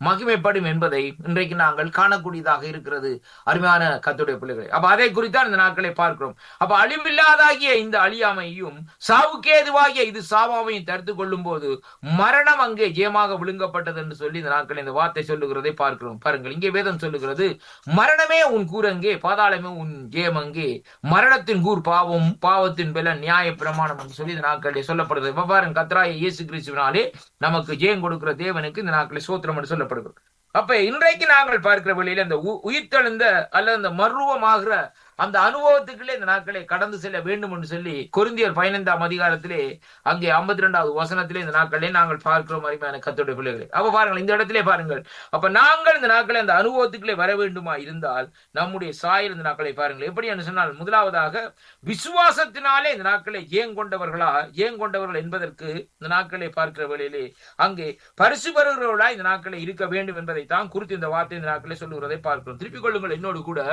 மகிமைப்படும் என்பதை இன்றைக்கு நாங்கள் காணக்கூடியதாக இருக்கிறது அருமையான கத்துடைய பிள்ளைகளை அப்ப அதை குறித்தான் இந்த நாட்களை பார்க்கிறோம் அப்ப அழிவில்லாதாகிய இந்த அழியாமையும் சாவுக்கு ஏதுவாகிய இது சாவாமையும் தடுத்து கொள்ளும் போது மரணம் அங்கே ஜெயமாக விழுங்கப்பட்டது என்று சொல்லி இந்த நாட்கள் இந்த வார்த்தை சொல்லுகிறதை பார்க்கிறோம் பாருங்கள் இங்கே வேதம் சொல்லுகிறது மரணமே உன் கூரங்கே பாதாளமே உன் ஜெயம் அங்கே மரணத்தின் கூர் பாவம் பாவத்தின் பல நியாய பிரமாணம் என்று சொல்லி இந்த நாட்களில் சொல்லப்படுகிறது இப்ப பாருங்க கத்ராய இயேசு கிறிஸ்துவினாலே நமக்கு ஜெயம் கொடுக்கிற தேவனுக்கு இந்த நாட்களில் சோத்திரம் என்று சொல்லப்படுகிறது அப்ப இன்றைக்கு நாங்கள் பார்க்கிற வழியில இந்த உ- உயிர்த்தெழுந்த அல்லது அந்த மர்வமாகிற அந்த அனுபவத்துக்குள்ளே இந்த நாட்களை கடந்து செல்ல வேண்டும் என்று சொல்லி கொரிந்தியர் பதினைந்தாம் அதிகாரத்திலே அங்கே ஐம்பத்தி ரெண்டாவது வசனத்திலே இந்த நாட்களே நாங்கள் பார்க்கிறோம் அருமையான கத்தோடைய பிள்ளைகளை அப்ப பாருங்கள் இந்த இடத்திலே பாருங்கள் அப்ப நாங்கள் இந்த நாட்களை அந்த அனுபவத்துக்குள்ளே வர வேண்டுமா இருந்தால் நம்முடைய சாயல் இந்த நாட்களை பாருங்கள் எப்படி என்று சொன்னால் முதலாவதாக விசுவாசத்தினாலே இந்த நாட்களை ஏன் கொண்டவர்களா ஏன் கொண்டவர்கள் என்பதற்கு இந்த நாட்களை பார்க்கிற வேளையிலே அங்கே பரிசு பெறுகிறவர்களா இந்த நாட்களை இருக்க வேண்டும் என்பதை தான் குறித்து இந்த வார்த்தை இந்த நாட்களை சொல்லுகிறதை பார்க்கிறோம் திருப்பிக் கொள்ளுங்கள் என்னோடு கூட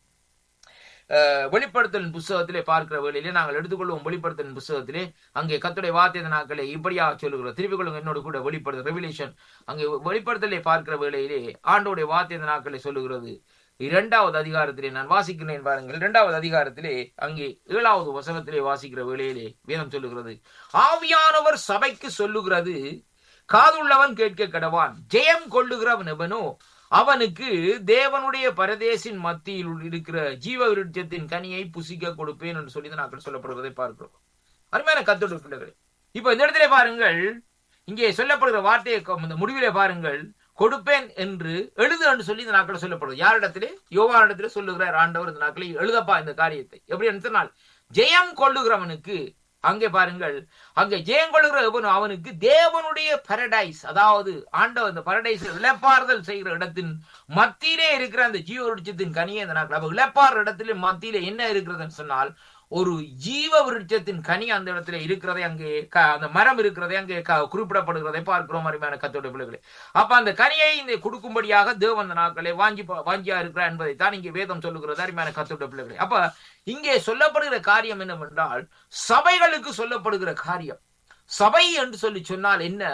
அஹ், வெளிப்படுத்தலின் புஸ்தகத்திலே பார்க்கிற வேளையிலே நாங்கள் எடுத்துக்கொள்வோம் வெளிப்படுத்தலின் புஸ்தகத்திலே அங்கே கத்துடைய வார்த்தை இந்த நாட்களை இப்படியாக சொல்லுகிறோம் திருப்பிக் கொள்ளுங்க என்னோடு கூட வெளிப்படுத்த ரெவிலேஷன் அங்கே வெளிப்படுத்தலை பார்க்கிற வேளையிலே ஆண்டோடைய வார்த்தை இந்த நாட்களை சொல்லுகிறது இரண்டாவது அதிகாரத்திலே நான் வாசிக்கிறேன் பாருங்கள் இரண்டாவது அதிகாரத்திலே அங்கே ஏழாவது வசனத்திலே வாசிக்கிற வேளையிலே வேதம் சொல்லுகிறது ஆவியானவர் சபைக்கு சொல்லுகிறது காதுள்ளவன் கேட்க கடவான் ஜெயம் கொள்ளுகிறவன் எவனோ அவனுக்கு தேவனுடைய பரதேசின் மத்தியில் இருக்கிற ஜீவ விருட்சத்தின் கனியை புசிக்க கொடுப்பேன் என்று சொல்லி நாங்கள் சொல்லப்படுவதை பார்க்கிறோம் அருமையான கத்தோடு பிள்ளைகளே இப்ப இந்த இடத்திலே பாருங்கள் இங்கே சொல்லப்படுகிற வார்த்தையை க- இந்த முடிவிலே பாருங்கள் கொடுப்பேன் என்று எழுது என்று சொல்லி இந்த நாட்கள் சொல்லப்படுது யாரிடத்திலே யோகானிடத்திலே சொல்லுகிறார் ஆண்டவர் இந்த நாட்களில் எழுதப்பா இந்த காரியத்தை எப்படி என்று சொன்னால் ஜெயம் கொள்ளுகிறவனுக்கு அங்கே பாருங்கள் அங்கே ஜெயம் கொள்ளுகிற எவனோ அவனுக்கு தேவனுடைய பரடைஸ் அதாவது ஆண்டவர் இந்த பரடைஸ் இழப்பாறுதல் செய்கிற இடத்தின் மத்தியிலே இருக்கிற அந்த ஜீவ விருட்சத்தின் கனியை இந்த நாட்கள் அப்ப இழப்பாறு இடத்திலே மத்தியிலே என்ன இருக்கிறதுன்னு சொன்னால் ஒரு ஜீவ விருட்சத்தின் கனி அந்த இடத்துல இருக்கிறதை அங்கே க- அந்த மரம் இருக்கிறதை அங்கே க- குறிப்பிடப்படுகிறதை பார்க்கிறோம் அருமையான கத்தோட பிள்ளைகளே அப்ப அந்த கனியை இந்த கொடுக்கும்படியாக தேவன் அந்த நாட்களை வாஞ்சி வாஞ்சியா இருக்கிறார் என்பதை தான் இங்கே வேதம் சொல்லுகிறது அருமையான கத்தோட பிள்ளைகளே அப்ப இங்கே சொல்லப்படுகிற காரியம் என்னவென்றால் சபைகளுக்கு சொல்லப்படுகிற காரியம் சபை என்று சொல்லி சொன்னால் என்ன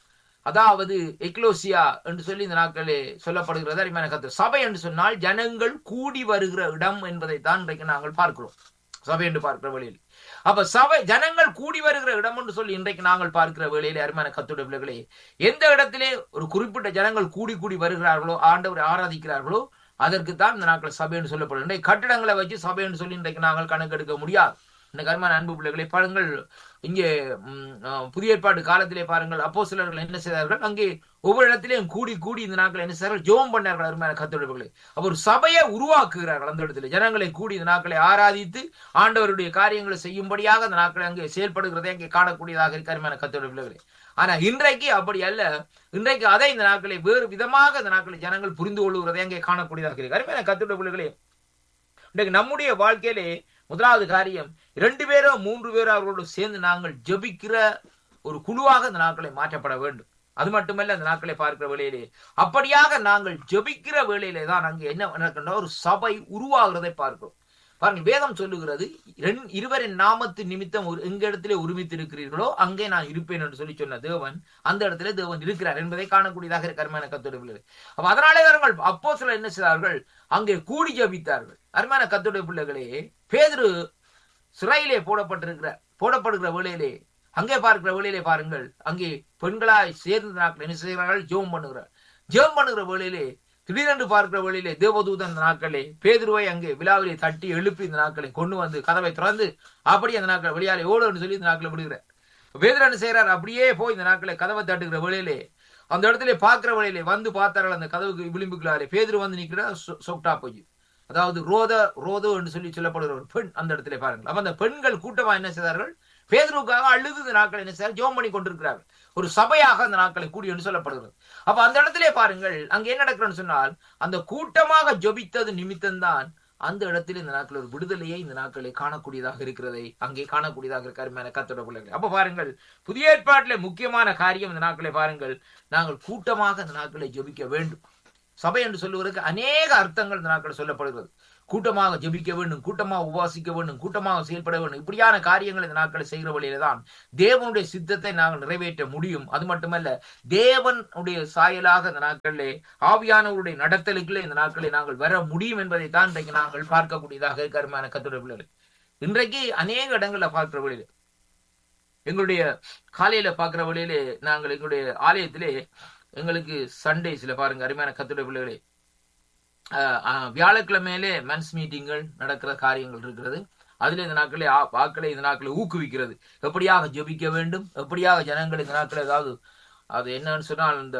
அதாவது எக்லோசியா என்று சொல்லி இந்த நாட்களே சொல்லப்படுகிறது அருமையான கத்து சபை என்று சொன்னால் ஜனங்கள் கூடி வருகிற இடம் என்பதை தான் இன்றைக்கு நாங்கள் பார்க்கிறோம் சபை என்று பார்க்கிற வழியில் அப்ப சபை ஜனங்கள் கூடி வருகிற இடம் என்று சொல்லி இன்றைக்கு நாங்கள் பார்க்கிற வேளையிலே அருமையான கத்துடைய பிள்ளைகளே எந்த இடத்திலே ஒரு குறிப்பிட்ட ஜனங்கள் கூடி கூடி வருகிறார்களோ ஆண்டவரை ஆராதிக்கிறார்களோ அதற்கு தான் இந்த நாட்கள் சபை என்று சொல்லப்படும் இன்றைக்கு கட்டிடங்களை வச்சு சபை என்று சொல்லி இன்றைக்கு நாங்கள் கணக்கெடுக்க முடியாது இந்த கர்மான அன்பு பிள்ளைகளை பாருங்கள் இங்கே ம், அஹ், புதிய ஏற்பாடு காலத்திலே பாருங்கள் அப்போ சிலர்கள் என்ன செய்தார்கள் அங்கே ஒவ்வொரு இடத்திலையும் கூடி கூடி இந்த நாட்கள் என்ன செய்தார்கள் ஜோம் பண்ணார்கள் அருமையான கத்தொடர்புகளை அப்ப ஒரு சபையை உருவாக்குகிறார்கள் அந்த இடத்துல ஜனங்களை கூடி இந்த நாட்களை ஆராதித்து ஆண்டவருடைய காரியங்களை செய்யும்படியாக அந்த நாட்களை அங்கே செயல்படுகிறதை அங்கே காணக்கூடியதாக இருக்க அருமையான கத்தொடர்புகளை ஆனா இன்றைக்கு அப்படி அல்ல இன்றைக்கு அதை இந்த நாட்களை வேறு விதமாக இந்த நாட்களை ஜனங்கள் புரிந்து கொள்ளுகிறதை அங்கே காணக்கூடியதாக இருக்கு அருமையான கத்தொடர்புகளே இன்றைக்கு நம்முடைய வாழ்க்கையிலே முதலாவது காரியம் இரண்டு பேரோ மூன்று பேரோ அவர்களோடு சேர்ந்து நாங்கள் ஜெபிக்கிற ஒரு குழுவாக இந்த நாட்களை மாற்றப்பட வேண்டும் அது மட்டுமல்ல அந்த நாட்களை பார்க்கிற வேளையிலே அப்படியாக நாங்கள் ஜெபிக்கிற வேளையிலே தான் அங்கே என்ன நடக்கின்ற ஒரு சபை உருவாகிறதை பார்க்கிறோம் பாருங்க வேதம் சொல்லுகிறது ரெண்- இருவரின் நாமத்து நிமித்தம் ஒரு எங்க இடத்திலே உரிமித்திருக்கிறீர்களோ அங்கே நான் இருப்பேன் என்று சொல்லி சொன்ன தேவன் அந்த இடத்திலே தேவன் இருக்கிறார் என்பதை காணக்கூடியதாக இருக்க அருமையான கத்தோட அப்ப அதனாலே அவர்கள் அப்போ என்ன செய்தார்கள் அங்கே கூடி ஜபித்தார்கள் அருமையான கத்துடைய பிள்ளைகளே பேதுரு சிறையிலே போடப்பட்டிருக்கிற போடப்படுகிற வேளையிலே அங்கே பார்க்கிற வேளையிலே பாருங்கள் அங்கே பெண்களாய் சேர்ந்த நாட்கள் என்ன செய்கிறார்கள் ஜெபம் பண்ணுகிறார் ஜெபம் பண்ணுகிற வேளையிலே திடீரென்று பார்க்கிற வேளையிலே தேவதூதன் இந்த நாட்களே பேதுருவை அங்கே விழாவிலே தட்டி எழுப்பி இந்த நாட்களை கொண்டு வந்து கதவை திறந்து அப்படி அந்த நாட்களை வெளியாலே ஓடுன்னு சொல்லி இந்த நாட்களை விடுகிறார் பேதுரு என்ன செய்யறார் அப்படியே போய் இந்த நாட்களை கதவை தட்டுகிற வேளையிலே அந்த இடத்துல பார்க்கிற வேளையிலே வந்து பார்த்தார்கள் அந்த கதவுக்கு விளிம்புக்குள்ளாரே பேதுரு வந்து நிற்கிறார் சொ- சொக்டா போய் அதாவது ரோத ரோதோ என்று சொல்லி சொல்லப்படுகிற ஒரு பெண் அந்த இடத்துல பாருங்கள் அப்ப அந்த பெண்கள் கூட்டமா என்ன செய்தார்கள் பேதுருவுக்காக அழுது இந்த நாட்கள் என்ன செய்தார் ஜோம் பண்ணி கொண்டிருக்கிறார்கள் ஒரு சபையாக அந்த நாட்களை கூடி என்று சொல்லப்படுகிறது அப்ப அந்த இடத்திலே பாருங்கள் அங்க என்ன நடக்கிறன்னு சொன்னால் அந்த கூட்டமாக ஜொபித்தது நிமித்தம்தான் அந்த இடத்தில் இந்த நாட்கள் ஒரு விடுதலையை இந்த நாட்களை காணக்கூடியதாக இருக்கிறதை அங்கே காணக்கூடியதாக இருக்க அருமையான கத்தோட பிள்ளைகள் அப்ப பாருங்கள் புதிய ஏற்பாட்டிலே முக்கியமான காரியம் இந்த நாட்களை பாருங்கள் நாங்கள் கூட்டமாக இந்த நாட்களை ஜெபிக்க வேண்டும் சபை என்று சொல்லுவதற்கு அநேக அர்த்தங்கள் இந்த நாட்கள் சொல்லப்படுகிறது கூட்டமாக ஜெபிக்க வேண்டும் கூட்டமாக உபாசிக்க வேண்டும் கூட்டமாக செயல்பட வேண்டும் இப்படியான காரியங்கள் இந்த நாட்களை செய்கிற வழியில தான் தேவனுடைய சித்தத்தை நாங்கள் நிறைவேற்ற முடியும் அது மட்டுமல்ல தேவனுடைய சாயலாக இந்த நாட்களிலே ஆவியானவருடைய நடத்தலுக்குள்ளே இந்த நாட்களை நாங்கள் வர முடியும் என்பதை தான் இன்றைக்கு நாங்கள் பார்க்கக்கூடியதாக கருமான கத்துடைய பிள்ளைகள் இன்றைக்கு அநேக இடங்கள்ல பார்க்கிற வழியில எங்களுடைய காலையில பார்க்கிற வழியிலே நாங்கள் எங்களுடைய ஆலயத்திலே எங்களுக்கு சண்டேஸ்ல பாருங்க அருமையான கத்துடைய பிள்ளைகளே வியாழக்கிழமையிலே மென்ஸ் மீட்டிங்கள் நடக்கிற காரியங்கள் இருக்கிறது அதுல இந்த நாட்களே வாக்களை இந்த நாட்களை ஊக்குவிக்கிறது எப்படியாக ஜெபிக்க வேண்டும் எப்படியாக ஜனங்கள் இந்த நாட்கள் ஏதாவது அது என்னன்னு சொன்னால் இந்த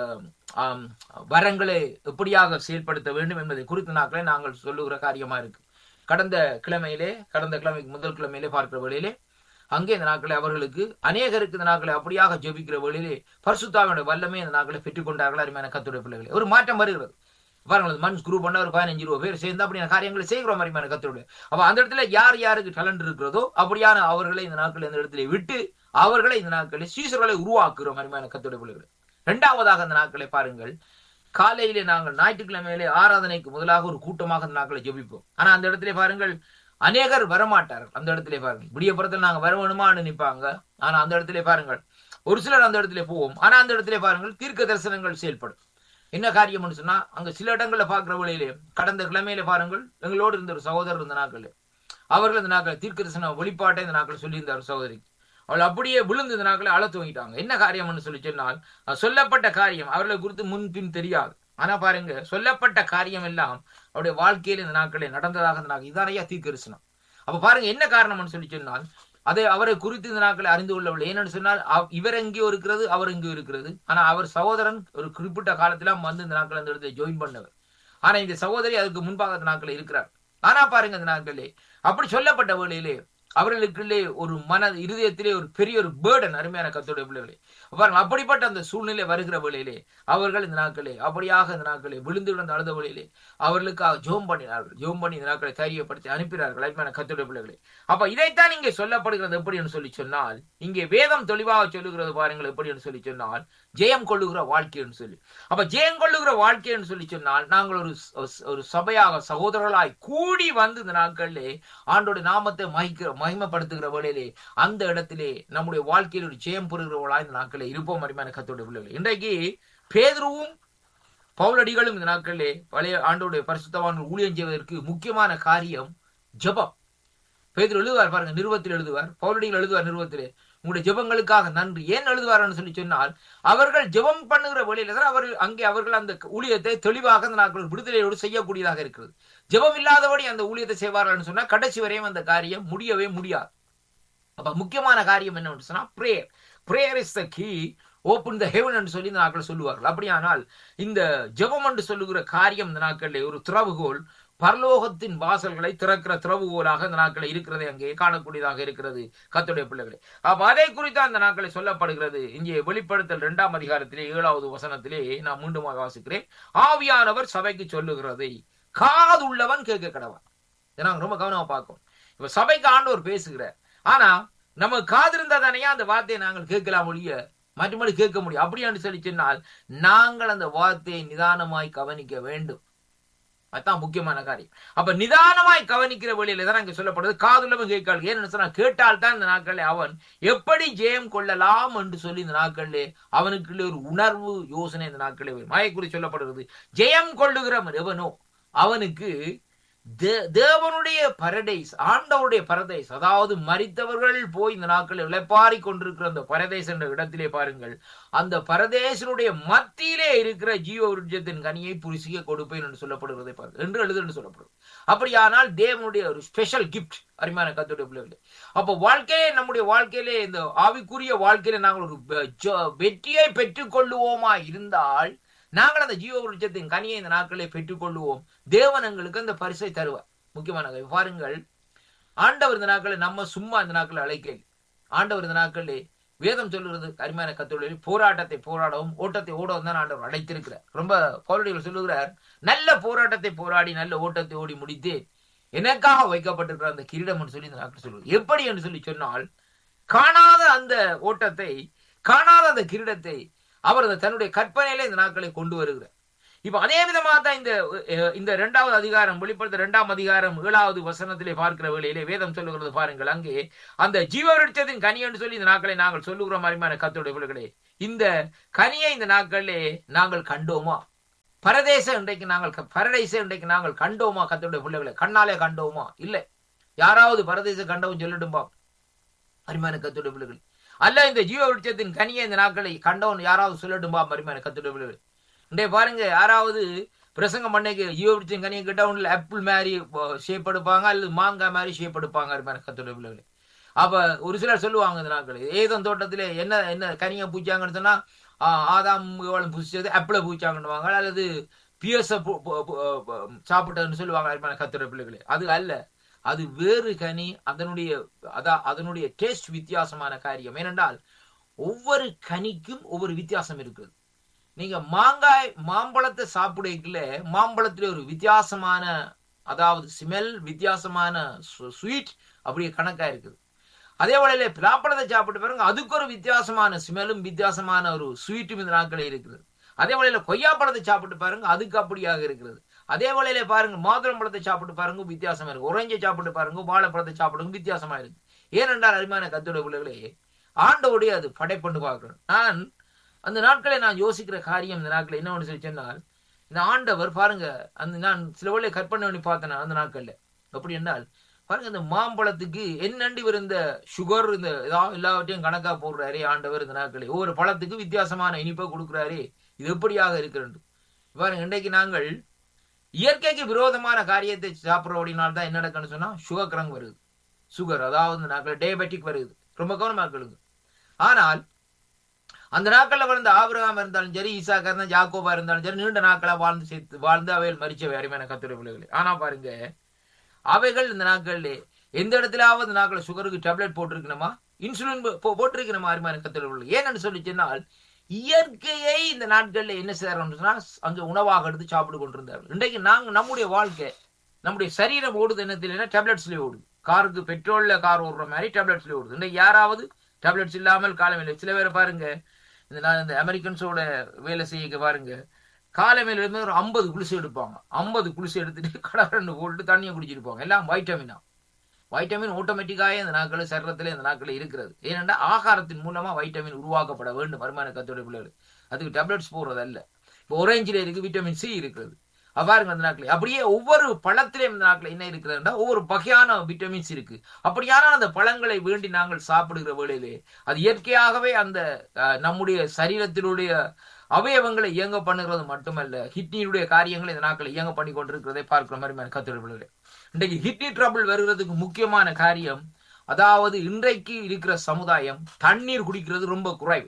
வரங்களை எப்படியாக செயல்படுத்த வேண்டும் என்பதை குறித்த நாட்களை நாங்கள் சொல்லுகிற காரியமா இருக்கு கடந்த கிழமையிலே கடந்த கிழமைக்கு முதல் கிழமையிலே பார்க்கிற வழியிலே அங்கே இந்த நாட்களை அவர்களுக்கு அநேகருக்கு இந்த நாட்களை அப்படியாக ஜெபிக்கிற வழியிலே பரிசுத்தாவினுடைய வல்லமே இந்த நாட்களை பெற்றுக்கொண்டார்கள் அருமையான கத்துடைய பிள்ளைகளை ஒரு மாற்றம் வருகிறது பாருங்கள் மன்ஸ் குரூப் பண்ண ஒரு பதினஞ்சு ரூபா பேர் சேர்ந்து அப்படியான காரியங்களை செய்கிறோம் மாதிரியான கத்தருடைய அப்ப அந்த இடத்துல யார் யாருக்கு டேலண்ட் இருக்கிறதோ அப்படியான அவர்களை இந்த நாட்கள் இந்த இடத்துல விட்டு அவர்களை இந்த நாட்களில் சீசர்களை உருவாக்குறோம் மாதிரியான கத்தருடைய பிள்ளைகளை இரண்டாவதாக இந்த நாட்களை பாருங்கள் காலையிலே நாங்கள் ஞாயிற்றுக்கிழமையிலே ஆராதனைக்கு முதலாக ஒரு கூட்டமாக அந்த நாட்களை ஜெபிப்போம் ஆனா அந்த இடத்துல பாருங்கள் அநேகர் வரமாட்டார்கள் அந்த இடத்துல பாருங்கள் விடியப்புறத்தில் நாங்க வர வேணுமான்னு நிற்பாங்க ஆனா அந்த இடத்துல பாருங்கள் ஒரு சிலர் அந்த இடத்துல போவோம் ஆனா அந்த இடத்துல பாருங்கள் தீர்க்க தரிசனங்கள் செயல்படும் என்ன காரியம்னு சொன்னா அங்க சில இடங்கள்ல பாக்குற வழியிலே கடந்த கிழமையில பாருங்கள் எங்களோடு இருந்த ஒரு சகோதரர் இருந்த நாட்கள் அவர்கள் இந்த நாட்கள் தீர்க்க தரிசன வெளிப்பாட்டை இந்த நாட்கள் சொல்லியிருந்தார் சகோதரி அவள் அப்படியே விழுந்து இந்த நாட்களை அழ துவங்கிட்டாங்க என்ன காரியம்னு சொல்லி சொன்னால் சொல்லப்பட்ட காரியம் அவர்களை குறித்து முன்பின் தெரியாது ஆனா பாருங்க சொல்லப்பட்ட காரியம் எல்லாம் அவருடைய வாழ்க்கையில இந்த நாட்களே நடந்ததாக இந்த நாட்கள் இதானையா தீர்க்கரிசனம் அப்ப பாருங்க என்ன காரணம்னு சொல்லி சொன்னால் அதை அவரை குறித்து இந்த நாட்களை அறிந்து கொள்ளவில்லை ஏன்னு சொன்னால் இவர் எங்கேயோ இருக்கிறது அவர் எங்கேயோ இருக்கிறது ஆனா அவர் சகோதரன் ஒரு குறிப்பிட்ட காலத்துல வந்து இந்த நாட்கள் அந்த இடத்துல ஜாயின் பண்ணவர் ஆனா இந்த சகோதரி அதுக்கு முன்பாக அந்த நாட்கள் இருக்கிறார் ஆனா பாருங்க இந்த நாட்களே அப்படி சொல்லப்பட்ட வேளையிலே அவர்களுக்குள்ளே ஒரு மன இருதயத்திலே ஒரு பெரிய ஒரு பேர்டன் அருமையான கத்தோடைய பிள்ளைகளே பாருங்க அப்படிப்பட்ட அந்த சூழ்நிலை வருகிற வேளையிலே அவர்கள் இந்த நாட்களே அப்படியாக இந்த நாட்களே விழுந்து விழுந்த அழுத வேளையிலே அவர்களுக்காக ஜோம் பண்ணினார்கள் ஜோம் பண்ணி இந்த நாட்களை தைரியப்படுத்தி அனுப்பினார்கள் அருமையான கத்தோடைய பிள்ளைகளே அப்ப இதைத்தான் இங்கே சொல்லப்படுகிறது எப்படின்னு சொல்லி சொன்னால் இங்கே வேதம் தெளிவாக சொல்லுகிறது பாருங்கள் எப்படின்னு சொல்லி சொன்னால் ஜெயம் கொள்ளுகிற வாழ்க்கைன்னு சொல்லி அப்ப ஜெயம் கொள்ளுகிற வாழ்க்கைன்னு சொல்லி சொன்னால் நாங்கள் ஒரு ஒரு சபையாக சகோதரர்களாய் கூடி வந்து இந்த நாட்களிலே ஆண்டோட நாமத்தை மகிக்கிற மகிமைப்படுத்துகிற வேளையிலே அந்த இடத்திலே நம்முடைய வாழ்க்கையில் ஒரு ஜெயம் பெறுகிறவர்களா இந்த நாட்களே இருப்போம் அருமையான கத்தோட பிள்ளைகள் இன்றைக்கு பேதுருவும் பவுலடிகளும் இந்த நாட்களிலே பழைய ஆண்டோடைய பரிசுத்தவான்கள் ஊழியம் செய்வதற்கு முக்கியமான காரியம் ஜபம் பேதர் எழுதுவார் பாருங்க நிறுவத்தில் எழுதுவார் பவுலடிகள் எழுதுவார் நிறுவத்திலே உங்களுடைய ஜெபங்களுக்காக நன்றி ஏன் எழுதுவார்னு சொல்லி சொன்னால் அவர்கள் ஜெபம் பண்ணுகிற வழியில தான் அவர்கள் அங்கே அவர்கள் அந்த ஊழியத்தை தெளிவாக அந்த நாட்கள் விடுதலையோடு செய்யக்கூடியதாக இருக்கிறது ஜெபம் இல்லாதபடி அந்த ஊழியத்தை செய்வார்கள் சொன்னா கடைசி வரையும் அந்த காரியம் முடியவே முடியாது அப்ப முக்கியமான காரியம் என்னன்னு சொன்னா prayer prayer is the key open the heaven என்று சொல்லி இந்த நாட்கள் சொல்லுவார்கள் அப்படியானால் இந்த ஜெபம் என்று சொல்லுகிற காரியம் இந்த நாட்களில் ஒரு திறவுகோல் பரலோகத்தின் வாசல்களை திறக்கிற திறவுகோலாக இந்த நாட்களை இருக்கிறதை அங்கே காணக்கூடியதாக இருக்கிறது கத்துடைய பிள்ளைகளை அப்ப அதை குறித்து அந்த நாட்களை சொல்லப்படுகிறது இங்கே வெளிப்படுத்தல் இரண்டாம் அதிகாரத்திலே ஏழாவது வசனத்திலே நான் மீண்டுமாக வாசிக்கிறேன் ஆவியானவர் சபைக்கு சொல்லுகிறதை காது உள்ளவன் கேட்க கடவன் இதை நாங்க ரொம்ப கவனமா பார்க்கணும் இப்ப சபைக்கு ஆண்டவர் பேசுகிறார் ஆனா நம்ம காது இருந்தா தானே அந்த வார்த்தையை நாங்கள் கேட்கலாம் ஒழிய மற்றபடி கேட்க முடியும் அப்படியான்னு சொல்லி சொன்னால் நாங்கள் அந்த வார்த்தையை நிதானமாய் கவனிக்க வேண்டும் அதான் முக்கியமான காரியம் அப்ப நிதானமாய் கவனிக்கிற வழியில தான் அங்க சொல்லப்படுது காதுள்ளவன் கேட்காள் ஏன்னு சொன்னா கேட்டால் தான் இந்த நாட்களில் அவன் எப்படி ஜெயம் கொள்ளலாம் என்று சொல்லி இந்த நாட்களிலே அவனுக்குள்ளே ஒரு உணர்வு யோசனை இந்த நாட்களே வரும் மாயக்குறி சொல்லப்படுகிறது ஜெயம் கொள்ளுகிறவன் எவனோ அவனுக்கு தேவனுடைய பரடைஸ் ஆண்டவருடைய பரதேஸ் அதாவது மறித்தவர்கள் போய் இந்த நாட்களில் இழைப்பாரி கொண்டிருக்கிற அந்த பரதேஸ் என்ற இடத்திலே பாருங்கள் அந்த பரதேசனுடைய மத்தியிலே இருக்கிற ஜீவ விருட்சத்தின் கனியை புரிசிக்க கொடுப்பேன் என்று சொல்லப்படுகிறதை பாருங்கள் என்று எழுது என்று சொல்லப்படுது அப்படியானால் தேவனுடைய ஒரு ஸ்பெஷல் கிஃப்ட் அருமையான கத்துடைய பிள்ளைகளே அப்ப வாழ்க்கையிலே நம்முடைய வாழ்க்கையிலே இந்த ஆவிக்குரிய வாழ்க்கையில நாங்கள் ஒரு வெற்றியை பெற்றுக் கொள்ளுவோமா இருந்தால் நாங்கள் அந்த ஜீவ விருட்சத்தின் கனியை இந்த நாட்களை பெற்றுக்கொள்வோம் தேவன் எங்களுக்கு அந்த பரிசை தருவார் முக்கியமான பாருங்கள் ஆண்டவர் இந்த நாட்களை நம்ம சும்மா இந்த நாட்களை அழைக்கல ஆண்டவர் இந்த நாட்களே வேதம் சொல்லுறது அருமையான கத்தொழில் போராட்டத்தை போராடவும் ஓட்டத்தை ஓடவும் தான் ஆண்டவர் அழைத்திருக்கிறார் ரொம்ப பௌரடிகள் சொல்லுகிறார் நல்ல போராட்டத்தை போராடி நல்ல ஓட்டத்தை ஓடி முடித்து எனக்காக வைக்கப்பட்டிருக்கிற அந்த கிரீடம் சொல்லி இந்த நாட்கள் சொல்லுவது எப்படி என்று சொல்லி சொன்னால் காணாத அந்த ஓட்டத்தை காணாத அந்த கிரீடத்தை அவர் தன்னுடைய கற்பனையில இந்த நாட்களை கொண்டு வருகிறார் இப்ப அதே விதமாக தான் இந்த அஹ், இந்த இரண்டாவது அதிகாரம் வெளிப்படுத்த இரண்டாம் அதிகாரம் ஏழாவது வசனத்திலே பார்க்கிற வேளையிலே வேதம் சொல்லுகிறது பாருங்கள் அங்கே அந்த ஜீவ விருட்சத்தின் கனி என்று சொல்லி இந்த நாட்களை நாங்கள் சொல்லுகிற மாதிரியான கத்தோடைய பிள்ளைகளே இந்த கனியை இந்த நாட்களிலே நாங்கள் கண்டோமா பரதேச இன்றைக்கு நாங்கள் க- பரதேச இன்றைக்கு நாங்கள் கண்டோமா கத்தோடைய பிள்ளைகளை கண்ணாலே கண்டோமா இல்லை யாராவது பரதேச கண்டவும் சொல்லட்டும்பா அருமையான கத்தோடைய பிள்ளைகள் அல்ல இந்த ஜீவ விருட்சத்தின் கனியை இந்த நாட்களை கண்டவன் யாராவது சொல்லட்டும்பா அருமையான கத்தோடைய பிள்ளைகள் இன்றைய பாருங்க யாராவது பிரசங்கம் பண்ணைக்கு ஜீவ விருட்சத்தின் கனியை கிட்ட ஆப்பிள் மாதிரி ஷேப் எடுப்பாங்க அல்லது மாங்காய் மாதிரி ஷேப் எடுப்பாங்க அருமையான கத்தோடைய பிள்ளைகள் அப்ப ஒரு சிலர் சொல்லுவாங்க இந்த நாட்கள் ஏதோ தோட்டத்திலே என்ன என்ன கனியை பூச்சாங்கன்னு சொன்னா ஆ, ஆதாம் ஏவாளும் புசிச்சது ஆப்பிளை பூச்சாங்கன்னுவாங்க அல்லது பியர்ஸ சாப்பிட்டதுன்னு சொல்லுவாங்க அருமையான கத்தோடைய பிள்ளைகளே அது அல்ல அது வேறு கனி அதனுடைய அதா அதனுடைய டேஸ்ட் வித்தியாசமான காரியம் ஏனென்றால் ஒவ்வொரு கனிக்கும் ஒவ்வொரு வித்தியாசம் இருக்குது நீங்க மாங்காய் மாம்பழத்தை சாப்பிடக்கல மாம்பழத்துல ஒரு வித்தியாசமான அதாவது ஸ்மெல் வித்தியாசமான ஸ்வீட் அப்படியே கணக்கா இருக்குது அதே வேளையில பிளாப்பழத்தை சாப்பிட்டு பாருங்க அதுக்கு ஒரு வித்தியாசமான ஸ்மெல்லும் வித்தியாசமான ஒரு ஸ்வீட்டும் இந்த நாட்களே இருக்குது அதே வேளையில கொய்யாப்பழத்தை சாப்பிட்டு பாருங்க அதுக்கு அப்படியாக இருக்கிறது அதே வேளையில பாருங்க மாதுளம் பழத்தை சாப்பிட்டு பாருங்க வித்தியாசமா இருக்கு ஒரஞ்சை சாப்பிட்டு பாருங்க வாழைப்பழத்தை சாப்பிடுங்க வித்தியாசமா இருக்கு ஏனென்றால் அருமையான கத்தோட பிள்ளைகளே ஆண்டோடைய அது படைப்பண்டு பார்க்கிறேன் நான் அந்த நாட்களை நான் யோசிக்கிற காரியம் இந்த நாட்கள் என்ன ஒன்று சொல்லி சொன்னால் இந்த ஆண்டவர் பாருங்க அந்த நான் சில வேளை கற்பனை பண்ணி பார்த்தேன் அந்த நாட்கள்ல எப்படி என்றால் பாருங்க இந்த மாம்பழத்துக்கு என்னண்டி இருந்த சுகர் இந்த ஏதாவது எல்லாவற்றையும் கணக்கா போடுறாரே ஆண்டவர் இந்த நாட்களே ஒவ்வொரு பழத்துக்கு வித்தியாசமான இனிப்பை கொடுக்குறாரே இது எப்படியாக இருக்கிறது பாருங்க இன்றைக்கு நாங்கள் இயற்கைக்கு விரோதமான காரியத்தை சாப்பிட்றோடினால தான் என்ன நடக்குன்னு சொன்னா சுகர் கிரங் வருது சுகர் அதாவது இந்த நாட்கள் டயபெட்டிக் வருது ரொம்ப கவனமா கேளுங்க ஆனால் அந்த நாட்கள்ல வளர்ந்த ஆபிரகாம் இருந்தாலும் சரி ஈசாக்கா இருந்தாலும் ஜாக்கோபா இருந்தாலும் சரி நீண்ட நாட்களா வாழ்ந்து சேர்த்து வாழ்ந்து அவைகள் மறிச்சவை அருமையான கத்துரை பிள்ளைகளே ஆனா பாருங்க அவைகள் இந்த நாட்கள்ல எந்த இடத்துலாவது இந்த நாட்கள் சுகருக்கு டேப்லெட் போட்டிருக்கணுமா இன்சுலின் போ- போட்டிருக்கணுமா அருமையான கத்துரை பிள்ளைகள் ஏன்னு சொல்லி சொன்னால் இயற்கையை இந்த நாட்கள்ல என்ன செய்யறோம்னு சொன்னா அங்க உணவாக எடுத்து சாப்பிட்டு கொண்டிருந்தார்கள் இன்றைக்கு நாங்க நம்முடைய வாழ்க்கை நம்முடைய சரீரம் ஓடுது என்னத்தில டேப்லெட்ஸ்லயே ஓடுது காருக்கு பெட்ரோல்ல கார் ஓடுற மாதிரி டேப்லெட்ஸ்லயே ஓடுது இன்றைக்கு யாராவது டேப்லெட்ஸ் இல்லாமல் காலமில்லை சில பேரை பாருங்க இந்த நான் இந்த அமெரிக்கன்ஸோட வேலை செய்ய பாருங்க காலமையில இருந்து ஒரு ஐம்பது குளிசு எடுப்பாங்க ஐம்பது குளிசு எடுத்துட்டு கடற்கண்டு போட்டு தண்ணியை குடிச்சிருப்பாங்க எல்லாம் வைட்டமினா வைட்டமின் ஆட்டோமேட்டிக்காக இந்த நாட்கள் சரீரத்தில் இந்த நாட்கள் இருக்கிறது ஏனென்றா ஆகாரத்தின் மூலமா வைட்டமின் உருவாக்கப்பட வேண்டும் வருமான கத்தோட பிள்ளைகள் அதுக்கு டேப்லெட்ஸ் போடுறது அல்ல இப்போ ஒரேஞ்சில் இருக்கு விட்டமின் சி இருக்கிறது அவ்வாறுங்க அந்த நாட்கள் அப்படியே ஒவ்வொரு பழத்திலையும் இந்த நாட்கள் என்ன இருக்கிறதுனா ஒவ்வொரு வகையான விட்டமின்ஸ் இருக்கு அப்படியான அந்த பழங்களை வேண்டி நாங்கள் சாப்பிடுகிற வேளையிலே அது இயற்கையாகவே அந்த அஹ், நம்முடைய சரீரத்தினுடைய அவயவங்களை இயங்க பண்ணுகிறது மட்டுமல்ல கிட்னியுடைய காரியங்களை இந்த நாட்கள் இயங்க பண்ணி கொண்டிருக்கிறதை பார்க்கிற மாதிரி கத்துடைய இன்றைக்கு கிட்னி ட்ரபிள் வருகிறதுக்கு முக்கியமான காரியம் அதாவது இன்றைக்கு இருக்கிற சமுதாயம் தண்ணீர் குடிக்கிறது ரொம்ப குறைவு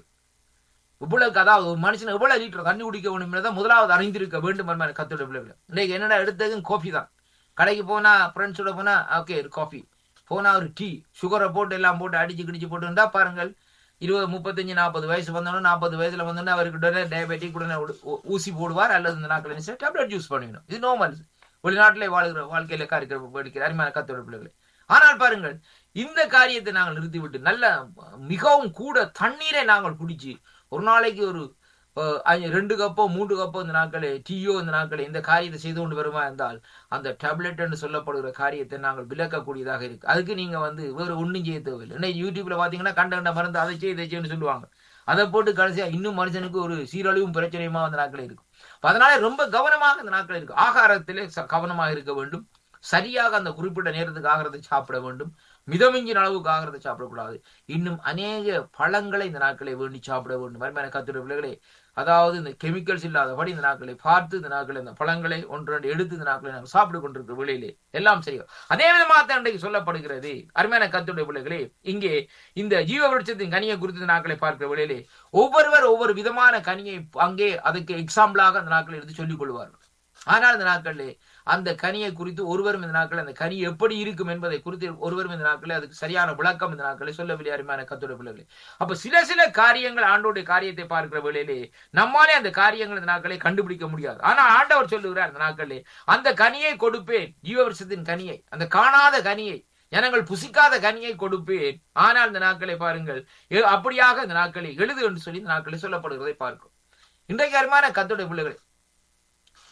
இவ்வளவு அதாவது ஒரு மனுஷன் எவ்வளவு லிட்டர் தண்ணி குடிக்க வேண்டும் தான் முதலாவது அறிந்திருக்க வேண்டும் என்பது கத்துடைய பிள்ளைகள் இன்னைக்கு என்னடா எடுத்ததும் காஃபி தான் கடைக்கு போனா ஃப்ரெண்ட்ஸோட போனா ஓகே ஒரு காஃபி போனா ஒரு டீ சுகரை போட்டு எல்லாம் போட்டு அடிச்சு கிடிச்சு போட்டு இருந்தா பாருங்கள் இருபது முப்பத்தஞ்சு நாற்பது வயசு வந்தோடனே நாற்பது வயசுல வந்தோடனே அவருக்கு உடனே டயபெட்டிக் உடனே உடு- ஊ- ஊசி போடுவார் அல்லது இந்த நாட்கள் டேப்லெட் யூஸ் பண்ணிக்கணும் இது நார்மல் வெளிநாட்டிலே வாழ்கிற வாழ்க்கையில இருக்கிற படிக்கிற அருமையான கத்தோட பிள்ளைகளை ஆனால் பாருங்கள் இந்த காரியத்தை நாங்கள் நிறுத்திவிட்டு நல்ல மிகவும் கூட தண்ணீரை நாங்கள் குடிச்சு ஒரு நாளைக்கு ஒரு அஹ், ஐ- ரெண்டு கப்போ மூன்று கப்போ இந்த நாட்களே டீயோ இந்த நாட்களே இந்த காரியத்தை செய்து கொண்டு வருமா இருந்தால் அந்த டேப்லெட் என்று சொல்லப்படுகிற காரியத்தை நாங்கள் விளக்கக்கூடியதாக இருக்கு அதுக்கு நீங்க வந்து வேற ஒண்ணும் செய்ய தேவையில்லை இன்னைக்கு யூடியூப்ல பாத்தீங்கன்னா கண்ட கண்ட மருந்து அதை செய்ய இதை செய்யணும்னு சொல்லுவாங்க அதை போட்டு கடைசியா இன்னும் மனுஷனுக்கு ஒரு சீரழிவும் பிரச்சனையுமா அந்த நாட்கள் இருக்கும் அப்ப அதனால ரொம்ப கவனமாக இந்த நாட்கள் இருக்கு ஆகாரத்திலே ச- கவனமாக இருக்க வேண்டும் சரியாக அந்த குறிப்பிட்ட நேரத்துக்கு ஆகாரத்தை சாப்பிட வேண்டும் மிதமிஞ்சின அளவுக்கு ஆகாரத்தை சாப்பிடக்கூடாது இன்னும் அநேக பழங்களை இந்த நாட்களை வேண்டி சாப்பிட வேண்டும் மருமையான கத்துடைய பிள்ளைகளே அதாவது இந்த கெமிக்கல்ஸ் இல்லாதபடி இந்த நாட்களை பார்த்து இந்த நாட்களை இந்த பழங்களை ஒன்று ரெண்டு எடுத்து இந்த நாட்களை நாங்கள் சாப்பிட்டு கொண்டிருக்கிற வேளையிலே எல்லாம் சரியா அதே விதமாக தான் இன்றைக்கு சொல்லப்படுகிறது அருமையான கத்துடைய பிள்ளைகளே இங்கே இந்த ஜீவ விருட்சத்தின் கனியை குறித்து இந்த நாட்களை பார்க்கிற வேளையிலே ஒவ்வொருவர் ஒவ்வொரு விதமான கனியை அங்கே அதுக்கு எக்ஸாம்பிளாக அந்த நாட்களை எடுத்து சொல்லிக் கொள்வார்கள் ஆனால் இந்த நாட்களிலே அந்த கனியை குறித்து ஒருவரும் இந்த நாட்கள் அந்த கனி எப்படி இருக்கும் என்பதை குறித்து ஒருவரும் இந்த நாட்களில் அதுக்கு சரியான விளக்கம் இந்த நாட்களை சொல்லவில்லை அருமையான கத்தோட பிள்ளைகளே அப்ப சில சில காரியங்கள் ஆண்டோடைய காரியத்தை பார்க்கிற வேளையிலே நம்மாலே அந்த காரியங்கள் இந்த நாட்களை கண்டுபிடிக்க முடியாது ஆனா ஆண்டவர் சொல்லுகிறார் இந்த நாட்களிலே அந்த கனியை கொடுப்பேன் ஜீவவருஷத்தின் கனியை அந்த காணாத கனியை ஜனங்கள் புசிக்காத கனியை கொடுப்பேன் ஆனால் இந்த நாட்களை பாருங்கள் எ- அப்படியாக இந்த நாட்களை எழுது என்று சொல்லி இந்த நாட்களை சொல்லப்படுகிறதை பார்க்கிறோம் இன்றைக்கு அருமையான கத்தோடைய பிள்ளைகளே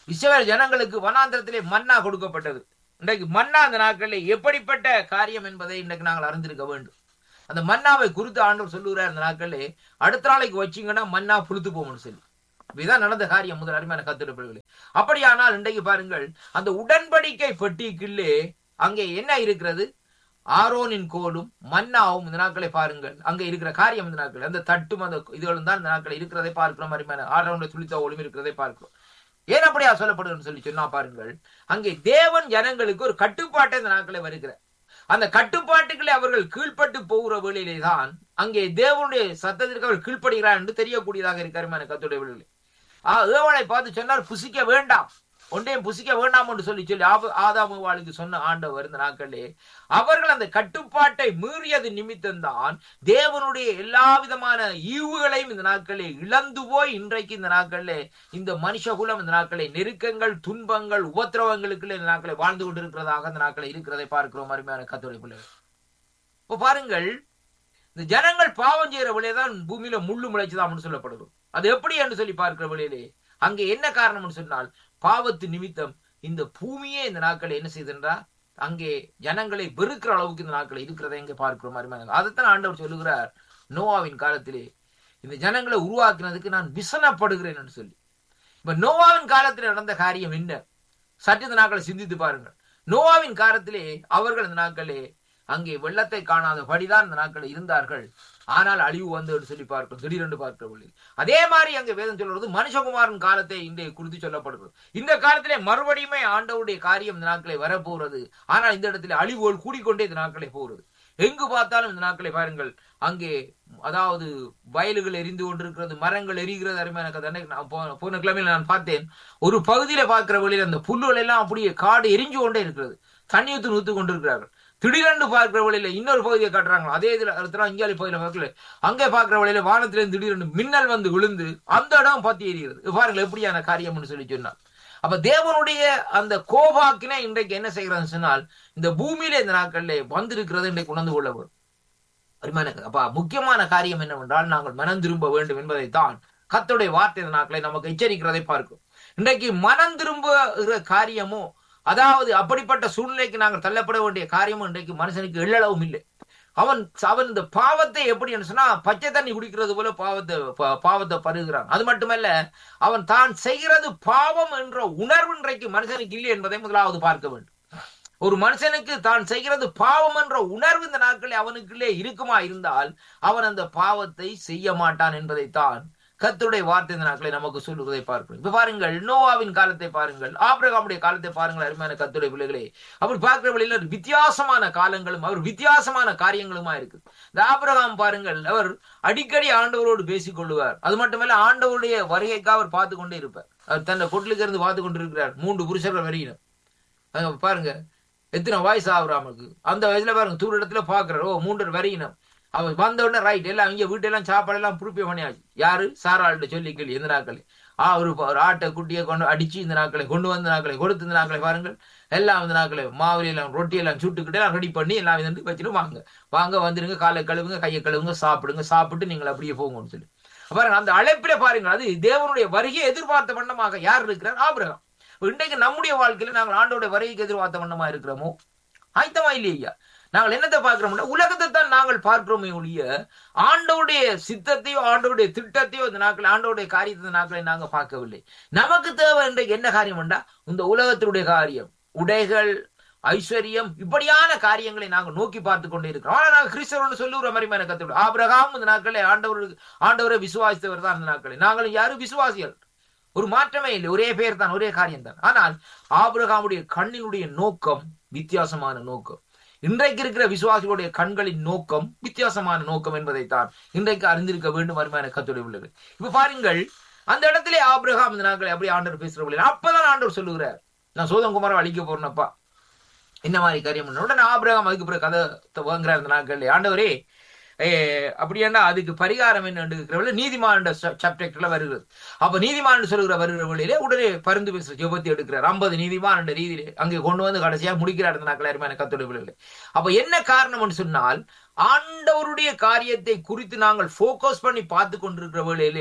இஸ்ரவேல் ஜனங்களுக்கு வனாந்திரத்திலே மன்னா கொடுக்கப்பட்டது இன்றைக்கு மன்னா அந்த நாட்களில் எப்படிப்பட்ட காரியம் என்பதை இன்றைக்கு நாங்கள் அறிந்திருக்க வேண்டும் அந்த மன்னாவை குறித்து ஆண்டவர் சொல்லுகிறார் அந்த நாட்களிலே அடுத்த நாளைக்கு வச்சீங்கன்னா மன்னா புழுத்து போகும்னு சொல்லி இதுதான் நடந்த காரியம் முதல் அருமையான கத்திரப்பிள்ளைகளே அப்படியானால் இன்றைக்கு பாருங்கள் அந்த உடன்படிக்கை பெட்டிக்குள்ளே அங்கே என்ன இருக்கிறது ஆரோனின் கோலும் மன்னாவும் இந்த நாட்களை பாருங்கள் அங்கே இருக்கிற காரியம் இந்த நாட்கள் அந்த தட்டும் அந்த இதுகளும் தான் இந்த நாட்கள் இருக்கிறதை பார்க்கிறோம் அருமையான ஆரோனுடைய துளித்தோலும் இருக்கிறதை பார்க்கிறோம் ஏன் அப்படியா சொல்லப்படுதுன்னு சொல்லி சொன்னா பாருங்கள் அங்கே தேவன் ஜனங்களுக்கு ஒரு கட்டுப்பாட்டை இந்த நாட்களை வருகிற அந்த கட்டுப்பாட்டுகளை அவர்கள் கீழ்ப்பட்டு போகிற வேளையிலே தான் அங்கே தேவனுடைய சத்தத்திற்கு அவர் கீழ்ப்படுகிறார் என்று தெரியக்கூடியதாக இருக்காருமான கத்துடைய வேளையிலே ஏவனை பார்த்து சொன்னார் புசிக்க வேண்டாம் ஒன்றையும் புசிக்க வேண்டாம் என்று சொல்லி சொல்லி ஆதாமுவாளுக்கு சொன்ன ஆண்டவர் இந்த நாட்களே அவர்கள் அந்த கட்டுப்பாட்டை மீறியது நிமித்தம்தான் தேவனுடைய எல்லா விதமான ஈவுகளையும் இந்த நாட்களே இழந்து போய் இன்றைக்கு இந்த நாட்களே இந்த மனுஷகுலம் இந்த நாட்களை நெருக்கங்கள் துன்பங்கள் உபத்திரவங்களுக்கு இந்த நாட்களை வாழ்ந்து கொண்டிருக்கிறதாக இந்த நாட்களை இருக்கிறதை பார்க்கிறோம் அருமையான கத்தோடைய பிள்ளைகள் இப்போ பாருங்கள் இந்த ஜனங்கள் பாவம் செய்கிற வழியதான் பூமியில முள்ளு முளைச்சுதான் சொல்லப்படுது அது எப்படி என்று சொல்லி பார்க்கிற வழியிலே அங்கே என்ன காரணம்னு சொன்னால் பாவத்து நிமித்தம் இந்த பூமியே இந்த நாட்களை என்ன செய்தென்றா அங்கே ஜனங்களை வெறுக்கிற அளவுக்கு இந்த நாட்களை இருக்கிறதை இங்கே பார்க்கிறோம் அருமையான அதைத்தான் ஆண்டவர் சொல்லுகிறார் நோவாவின் காலத்திலே இந்த ஜனங்களை உருவாக்கினதுக்கு நான் விசனப்படுகிறேன் என்று சொல்லி இப்ப நோவாவின் காலத்தில் நடந்த காரியம் என்ன சற்று இந்த நாட்களை சிந்தித்து பாருங்கள் நோவாவின் காலத்திலே அவர்கள் இந்த நாட்களே அங்கே வெள்ளத்தை காணாத படிதான் இந்த நாட்கள் இருந்தார்கள் ஆனால் அழிவு வந்து சொல்லி பார்க்கிறோம் திடீரென்று பார்க்கவில்லை அதே மாதிரி அங்கே வேதம் சொல்றது மனுஷகுமாரன் காலத்தை இன்றைய குறித்து சொல்லப்படுகிறது இந்த காலத்திலே மறுபடியுமே ஆண்டவருடைய காரியம் இந்த நாட்களை வரப்போகிறது ஆனால் இந்த இடத்துல அழிவுகள் கூடிக்கொண்டே இந்த நாட்களை போகிறது எங்கு பார்த்தாலும் இந்த நாட்களை பாருங்கள் அங்கே அதாவது வயல்கள் எரிந்து கொண்டிருக்கிறது மரங்கள் எரிகிறது அருமையான கதை போன கிழமையில் நான் பார்த்தேன் ஒரு பகுதியில பார்க்கிற வழியில் அந்த புல்லுகள் எல்லாம் அப்படியே காடு எரிஞ்சு கொண்டே இருக்கிறது தண்ணி ஊத்து நூத்து கொண்டிருக்கிறார்கள் திடீரென்று பார்க்கிற வழியில இன்னொரு பகுதியை காட்டுறாங்க அதே இதுல இங்காலி பகுதியில பார்க்கல அங்கே பார்க்கிற வழியில வானத்திலிருந்து திடீரென்று மின்னல் வந்து விழுந்து அந்த இடம் பத்தி எரிகிறது பாருங்கள் எப்படியான காரியம்னு சொல்லி சொன்னார் அப்ப தேவனுடைய அந்த கோபாக்கினை இன்றைக்கு என்ன செய்கிறதுன்னு சொன்னால் இந்த பூமியில இந்த நாட்கள்ல வந்திருக்கிறது இன்றைக்கு உணர்ந்து கொள்ள வரும் அருமையான அப்ப முக்கியமான காரியம் என்னவென்றால் நாங்கள் மனம் திரும்ப வேண்டும் என்பதைத்தான் கத்துடைய வார்த்தை நாட்களை நமக்கு எச்சரிக்கிறதை பார்க்கும் இன்றைக்கு மனம் திரும்புகிற காரியமோ அதாவது அப்படிப்பட்ட சூழ்நிலைக்கு நாங்கள் தள்ளப்பட வேண்டிய காரியமும் இன்றைக்கு மனுஷனுக்கு எள்ளளவும் இல்லை அவன் அவன் இந்த பாவத்தை எப்படி சொன்னா பச்சை தண்ணி குடிக்கிறது போல பாவத்தை பாவத்தை பருகிறான் அது மட்டுமல்ல அவன் தான் செய்கிறது பாவம் என்ற உணர்வு இன்றைக்கு மனுஷனுக்கு இல்லை என்பதை முதலாவது பார்க்க வேண்டும் ஒரு மனுஷனுக்கு தான் செய்கிறது பாவம் என்ற உணர்வு இந்த நாட்களில் அவனுக்குள்ளே இருக்குமா இருந்தால் அவன் அந்த பாவத்தை செய்ய மாட்டான் என்பதைத்தான் கத்துடைய வார்த்தை இந்த நாட்களை நமக்கு சொல்லுவதை பார்க்கிறோம் இப்ப பாருங்கள் நோவாவின் காலத்தை பாருங்கள் ஆபிரகாமுடைய காலத்தை பாருங்கள் அருமையான கத்துடைய பிள்ளைகளே அவர் பார்க்கிற வழியில வித்தியாசமான காலங்களும் அவர் வித்தியாசமான காரியங்களுமா இருக்கு இந்த ஆபிரகாம் பாருங்கள் அவர் அடிக்கடி ஆண்டவரோடு பேசிக் கொள்ளுவார் அது மட்டுமல்ல ஆண்டவருடைய வருகைக்காக அவர் பார்த்து கொண்டே இருப்பார் அவர் தன்னை பொருளுக்கு இருந்து பார்த்து கொண்டிருக்கிறார் மூன்று புருஷர்கள் வரையினம் பாருங்க எத்தனை வயசு ஆகுறாமக்கு அந்த வயசுல பாருங்க தூர இடத்துல பாக்குறாரு ஓ மூன்று வரையினம் அவன் வந்த உடனே ரைட் எல்லாம் இங்க வீட்டெல்லாம் சாப்பாடு எல்லாம் ப்ரூப்பே பண்ணியாச்சு யாரு சாராள்கிட்ட சொல்லி கேள்வி இந்த நாட்கள் ஆ ஒரு ஒரு ஆட்டை குட்டியை கொண்டு அடிச்சு இந்த நாட்களை கொண்டு வந்த நாட்களை கொடுத்து இந்த நாட்களை பாருங்கள் எல்லாம் இந்த நாட்களை மாவுல எல்லாம் ரொட்டி எல்லாம் சுட்டுக்கிட்டு எல்லாம் ரெடி பண்ணி எல்லாம் வந்து வச்சுட்டு வாங்க வாங்க வந்துருங்க காலை கழுவுங்க கையை கழுவுங்க சாப்பிடுங்க சாப்பிட்டு நீங்கள் அப்படியே போங்கன்னு சொல்லி பாருங்க அந்த அழைப்பில பாருங்க அது தேவனுடைய வருகையை எதிர்பார்த்த வண்ணமாக யார் இருக்கிறார் ஆபிரகம் இன்றைக்கு நம்முடைய வாழ்க்கையில நாங்கள் ஆண்டோட வருகைக்கு எதிர்பார்த்த வண்ணமா இருக்கிறோமோ ஆயத்தமா இல்லையா நாங்கள் என்னத்தை பார்க்கிறோம்னா உலகத்தை தான் நாங்கள் பார்க்கிறோமே ஒழிய ஆண்டோடைய சித்தத்தையோ ஆண்டோடைய திட்டத்தையோ இந்த நாட்கள் ஆண்டோடைய காரியத்தை இந்த நாட்களை நாங்க பார்க்கவில்லை நமக்கு தேவை இன்றைக்கு என்ன காரியம் என்றா இந்த உலகத்தினுடைய காரியம் உடைகள் ஐஸ்வர்யம் இப்படியான காரியங்களை நாங்கள் நோக்கி பார்த்து கொண்டே இருக்கிறோம் ஆனா நாங்கள் கிறிஸ்தவர்னு சொல்லுகிற மாதிரி மேல கத்து ஆபிரகாம் இந்த நாட்களை ஆண்டவர் ஆண்டவரை விசுவாசித்தவர் தான் இந்த நாட்களை நாங்களும் யாரும் விசுவாசிகள் ஒரு மாற்றமே இல்லை ஒரே பேர் தான் ஒரே காரியம் தான் ஆனால் ஆபிரகாமுடைய கண்ணினுடைய நோக்கம் வித்தியாசமான நோக்கம் இன்றைக்கு இருக்கிற விசுவாசிகளுடைய கண்களின் நோக்கம் வித்தியாசமான நோக்கம் என்பதைத்தான் இன்றைக்கு அறிந்திருக்க வேண்டும் வருமான கத்துடைய உள்ளது இப்ப பாருங்கள் அந்த இடத்திலே ஆபிரகாம் இந்த நாட்களை அப்படி ஆண்டவர் பேசுறவங்களே அப்பதான் ஆண்டவர் சொல்லுகிறார் நான் சோதங்குமாரம் அழிக்க போறேனப்பா இந்த மாதிரி காரியம் உடனே ஆபிரகாம் அதுக்கு பிறகு கதை வாங்குறார் இந்த நாட்கள் ஆண்டவரே அப்படியாண்டா அதுக்கு பரிகாரம் என்ன நீதிமான சப்ஜெக்ட்ல வருகிறது அப்ப நீதிமான் சொல்லுகிற வருகிற வழியிலே உடனே பருந்து பேசுற ஜெபத்தி எடுக்கிறார் ஐம்பது நீதிமான் என்ற ரீதியிலே அங்கே கொண்டு வந்து கடைசியா முடிக்கிறார் இந்த நாட்கள் கத்தோட விளைவில் அப்ப என்ன காரணம்னு சொன்னால் ஆண்டவருடைய காரியத்தை குறித்து நாங்கள் போக்கஸ் பண்ணி பார்த்து கொண்டிருக்கிற வேளையிலே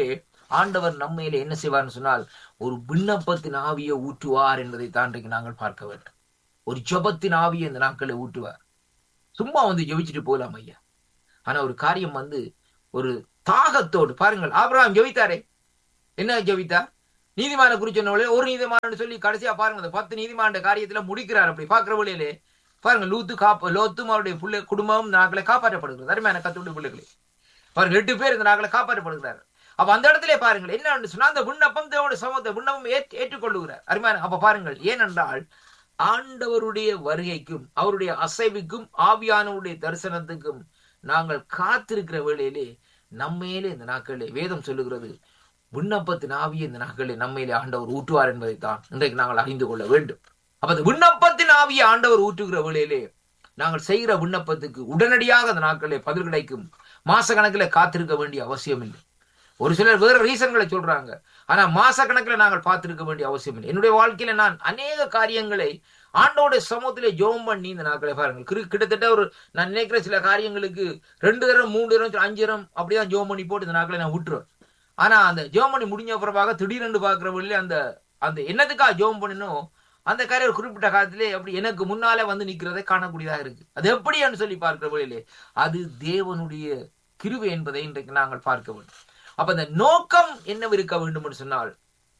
ஆண்டவர் நம்மையில என்ன செய்வார்னு சொன்னால் ஒரு விண்ணப்பத்தின் ஆவியை ஊற்றுவார் என்பதை தான் இன்றைக்கு நாங்கள் பார்க்க வேண்டும் ஒரு ஜபத்தின் ஆவியை இந்த நாட்களை ஊற்றுவார் சும்மா வந்து ஜெபிச்சுட்டு போகலாம் ஐயா ஆனா ஒரு காரியம் வந்து ஒரு தாகத்தோடு பாருங்கள் ஆபிரகாம் ஜெபித்தாரே என்ன ஜெபித்தார் நீதிமான குறிச்சொன்னவளே ஒரு நீதிமான் சொல்லி கடைசியா பாருங்க அந்த பத்து நீதிமான காரியத்துல முடிக்கிறார் அப்படி பாக்குற வழியிலே பாருங்க லூத்து காப்ப லோத்தும் அவருடைய பிள்ளை குடும்பமும் இந்த நாட்களை காப்பாற்றப்படுகிறது அருமையான கத்துடைய பிள்ளைகளே பாருங்க எட்டு பேர் இந்த நாட்களை காப்பாற்றப்படுகிறார் அப்ப அந்த இடத்துல பாருங்கள் என்ன சொன்னா அந்த விண்ணப்பம் தேவனுடைய சமூகத்தை விண்ணப்பம் ஏற்றுக்கொள்ளுகிறார் அருமையான அப்ப பாருங்கள் ஏனென்றால் ஆண்டவருடைய வருகைக்கும் அவருடைய அசைவுக்கும் ஆவியானவருடைய தரிசனத்துக்கும் நாங்கள் காத்திருக்கிற வேளையிலே நம்மையிலே இந்த நாட்களிலே வேதம் சொல்லுகிறது விண்ணப்பத்தின் ஆவியை இந்த நாட்களில் நம்மையிலே ஆண்டவர் ஊற்றுவார் என்பதைத்தான் இன்றைக்கு நாங்கள் அறிந்து கொள்ள வேண்டும் அப்ப அந்த விண்ணப்பத்தின் ஆவியை ஆண்டவர் ஊற்றுகிற வேளையிலே நாங்கள் செய்கிற விண்ணப்பத்துக்கு உடனடியாக அந்த நாட்களிலே பதில் கிடைக்கும் மாச கணக்கில் காத்திருக்க வேண்டிய அவசியம் இல்லை ஒரு சிலர் வேற ரீசன்களை சொல்றாங்க ஆனா மாச கணக்கில் நாங்கள் பார்த்திருக்க வேண்டிய அவசியம் இல்லை என்னுடைய வாழ்க்கையில நான் அநேக காரியங்களை ஆண்டோட சமூகத்திலே ஜோம் பண்ணி இந்த நாட்களை பாருங்கள் கிட்டத்தட்ட ஒரு நான் நினைக்கிற சில காரியங்களுக்கு ரெண்டு தரம் மூணு தரம் அஞ்சு தரம் அப்படிதான் ஜோம் பண்ணி போட்டு இந்த நாட்களை நான் விட்டுருவேன் ஆனா அந்த ஜோம் பண்ணி முடிஞ்ச பிறப்பாக திடீரென்று பாக்குற வழியில அந்த அந்த என்னத்துக்காக ஜோம் பண்ணணும் அந்த காரியம் ஒரு குறிப்பிட்ட காலத்திலே அப்படி எனக்கு முன்னாலே வந்து நிக்கிறதை காணக்கூடியதாக இருக்கு அது எப்படின்னு சொல்லி பார்க்கிற வழியிலே அது தேவனுடைய கிருவை என்பதை இன்றைக்கு நாங்கள் பார்க்க வேண்டும் அப்ப அந்த நோக்கம் என்னவிருக்க வேண்டும் என்று சொன்னால்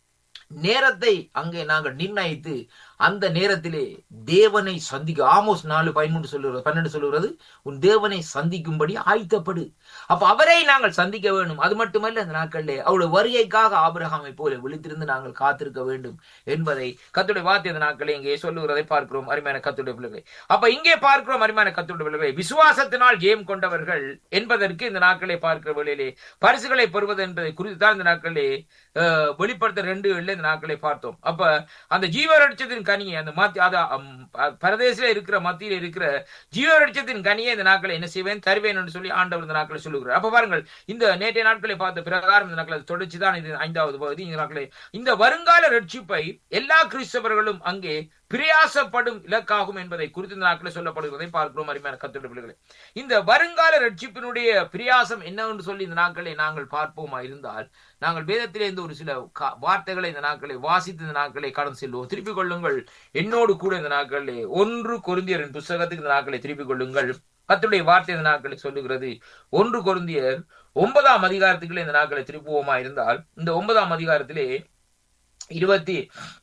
நேரத்தை அங்கே நாங்கள் நிர்ணயித்து அந்த நேரத்திலே தேவனை சந்திக்க ஆமோஸ் நாலு பதிமூன்று சொல்லுகிறது பன்னெண்டு சொல்லுகிறது உன் தேவனை சந்திக்கும்படி ஆயத்தப்படு அப்ப அவரை நாங்கள் சந்திக்க வேண்டும் அது மட்டுமல்ல அந்த நாட்களிலே அவருடைய வருகைக்காக ஆபிரகாமை போல விழித்திருந்து நாங்கள் காத்திருக்க வேண்டும் என்பதை கத்துடைய வார்த்தை அந்த நாட்களே இங்கே சொல்லுகிறதை பார்க்கிறோம் அருமையான கத்துடைய பிள்ளைகளை அப்ப இங்கே பார்க்கிறோம் அருமையான கத்துடைய பிள்ளைகளை விசுவாசத்தினால் ஜெயம் கொண்டவர்கள் என்பதற்கு இந்த நாட்களை பார்க்கிற வேளையிலே பரிசுகளை பெறுவது என்பதை குறித்து தான் இந்த நாட்களே வெளிப்படுத்த ரெண்டு இந்த நாட்களை பார்த்தோம் அப்ப அந்த ஜீவரட்சத்தின் கனியை அந்த மத்தி பரதேசில இருக்கிற மத்தியில இருக்கிற ஜீவரட்சத்தின் கனியை இந்த நாட்களை என்ன செய்வேன் தருவேன் என்று சொல்லி ஆண்டவர் இந்த நாட்களை சொல்லுகிறார் அப்ப பாருங்கள் இந்த நேற்றைய நாட்களை பார்த்த பிரகாரம் இந்த நாட்களை தொடர்ச்சி தான் இது ஐந்தாவது பகுதி இந்த நாட்களை இந்த வருங்கால ரட்சிப்பை எல்லா கிறிஸ்தவர்களும் அங்கே பிரயாசப்படும் இலக்காகும் என்பதை குறித்து இந்த நாட்களில் சொல்லப்படுவதை பார்க்கிறோம் அருமையான கத்துடைய பிள்ளைகளை இந்த வருங்கால ரட்சிப்பினுடைய பிரியாசம் என்னவென்று சொல்லி இந்த நாட்களை நாங்கள் பார்ப்போமா இருந்தால் நாங்கள் வேதத்திலே இருந்து ஒரு சில வார்த்தைகளை இந்த நாட்களை வாசித்து இந்த நாட்களை கடந்து செல்வோம் திருப்பிக் கொள்ளுங்கள் என்னோடு கூட இந்த நாட்களிலே ஒன்று கொருந்தியரின் புஸ்தகத்துக்கு இந்த நாட்களை திருப்பிக் கொள்ளுங்கள் கத்துடைய வார்த்தை இந்த நாட்களை சொல்லுகிறது ஒன்று கொருந்தியர் ஒன்பதாம் அதிகாரத்துக்குள்ளே இந்த நாட்களை திருப்புவோமா இருந்தால் இந்த ஒன்பதாம் அதிகாரத்திலே இருபத்தி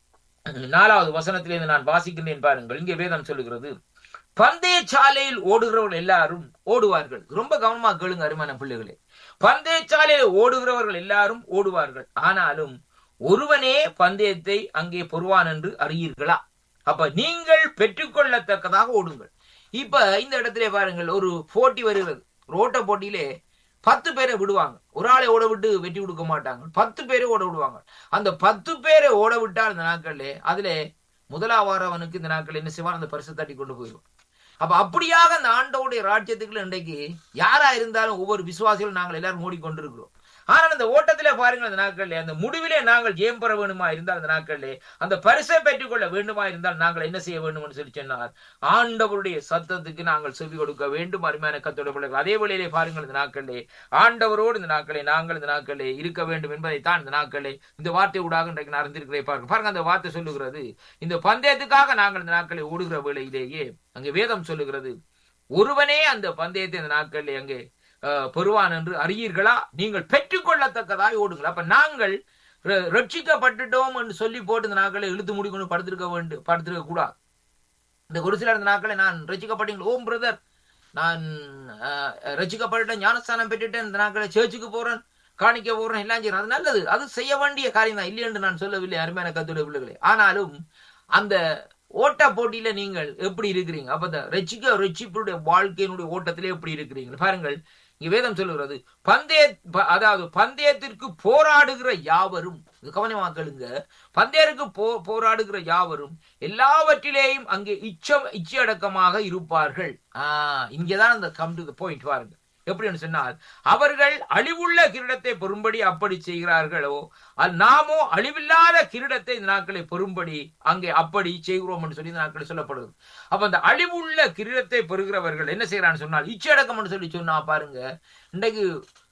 நாலாவது வசனத்திலிருந்து நான் வாசிக்கின்றேன் பாருங்கள் இங்கே வேதம் சொல்லுகிறது பந்தய சாலையில் ஓடுகிறவர்கள் எல்லாரும் ஓடுவார்கள் ரொம்ப கவனமா கேளுங்க அருமான பிள்ளைகளே பந்தய சாலையில் ஓடுகிறவர்கள் எல்லாரும் ஓடுவார்கள் ஆனாலும் ஒருவனே பந்தயத்தை அங்கே பொறுவான் என்று அறியீர்களா அப்ப நீங்கள் பெற்றுக்கொள்ளத்தக்கதாக ஓடுங்கள் இப்ப இந்த இடத்திலே பாருங்கள் ஒரு போட்டி வருகிறது ரோட்ட போட்டியிலே பத்து பேரை விடுவாங்க ஒரு ஆளை ஓட விட்டு வெட்டி கொடுக்க மாட்டாங்க பத்து பேரை ஓட விடுவாங்க அந்த பத்து பேரை ஓட விட்டால் இந்த நாட்கள்ல அதுல முதலாவாரவனுக்கு இந்த நாட்கள் என்ன செய்வான் அந்த பரிசு தட்டி கொண்டு போயிடுவான் அப்ப அப்படியாக அந்த ஆண்டவுடைய ராஜ்யத்துக்குள்ள இன்றைக்கு யாரா இருந்தாலும் ஒவ்வொரு விசுவாசிகளும் நாங்கள் எல்லாரும் ஓடிக்கொண்டிருக்கிறோம் ஆனால் அந்த ஓட்டத்திலே பாருங்கள் அந்த நாட்களிலே அந்த முடிவிலே நாங்கள் ஜெயம் பெற வேண்டுமா இருந்தால் அந்த நாட்களிலே அந்த பரிசை பெற்றுக்கொள்ள வேண்டுமா இருந்தால் நாங்கள் என்ன செய்ய வேண்டும் என்று சொல்லி சொன்னால் ஆண்டவருடைய சத்தத்துக்கு நாங்கள் செவி கொடுக்க வேண்டும் அருமையான கத்தோட பிள்ளைகள் அதே வழியிலே பாருங்கள் இந்த நாட்களிலே ஆண்டவரோடு இந்த நாட்களை நாங்கள் இந்த நாட்களிலே இருக்க வேண்டும் என்பதைத்தான் இந்த நாட்களே இந்த வார்த்தை ஊடாக இன்றைக்கு நான் அறிந்திருக்கிறேன் பாருங்க பாருங்க அந்த வார்த்தை சொல்லுகிறது இந்த பந்தயத்துக்காக நாங்கள் இந்த நாட்களை ஓடுகிற வேளையிலேயே அங்கே வேதம் சொல்லுகிறது ஒருவனே அந்த பந்தயத்தை இந்த நாட்களிலே அங்கே பெறுவான் என்று அறியீர்களா நீங்கள் பெற்றுக்கொள்ளத்தக்கதாய் ஓடுங்கள் அப்ப நாங்கள் ரட்சிக்கப்பட்டுட்டோம் என்று சொல்லி போட்டு இந்த நாட்களை இழுத்து முடிக்கணும் படுத்திருக்க வேண்டும் படுத்திருக்க கூடாது இந்த ஒரு சிலர் இந்த நாட்களை நான் ரசிக்கப்பட்டீங்க ஓம் பிரதர் நான் ரசிக்கப்பட்டுட்டேன் ஞானஸ்தானம் பெற்றுட்டேன் இந்த நாட்களை சேர்ச்சுக்கு போறேன் காணிக்க போறேன் எல்லாம் செய்யறேன் அது நல்லது அது செய்ய வேண்டிய காரியம் தான் இல்லை என்று நான் சொல்லவில்லை அருமையான கத்துடைய பிள்ளைகளே ஆனாலும் அந்த ஓட்ட போட்டியில நீங்கள் எப்படி இருக்கிறீங்க அப்ப இந்த ரசிக்க ரட்சிப்புடைய வாழ்க்கையினுடைய ஓட்டத்திலே எப்படி இருக்கிறீங்க பாருங்கள் இங்க வேதம் சொல்லுகிறது பந்தய அதாவது பந்தயத்திற்கு போராடுகிற யாவரும் கவனமா கேளுங்க பந்தயருக்கு போ போராடுகிற யாவரும் எல்லாவற்றிலேயும் அங்கே இச்சம் இச்சையடக்கமாக இருப்பார்கள் ஆஹ் இங்கதான் அந்த கம் டு பாயிண்ட் பாருங்க எப்படின்னு சொன்னால் அவர்கள் அழிவுள்ள கிரீடத்தை பெறும்படி அப்படி செய்கிறார்களோ அது நாமோ அழிவில்லாத கிரீடத்தை இந்த நாட்களை பெறும்படி அங்கே அப்படி செய்கிறோம் என்று சொல்லி இந்த நாட்களை சொல்லப்படுது அப்ப அந்த அழிவுள்ள கிரீடத்தை பெறுகிறவர்கள் என்ன செய்யறான்னு சொன்னால் இச்சடக்கம் சொல்லி சொன்னா பாருங்க இன்றைக்கு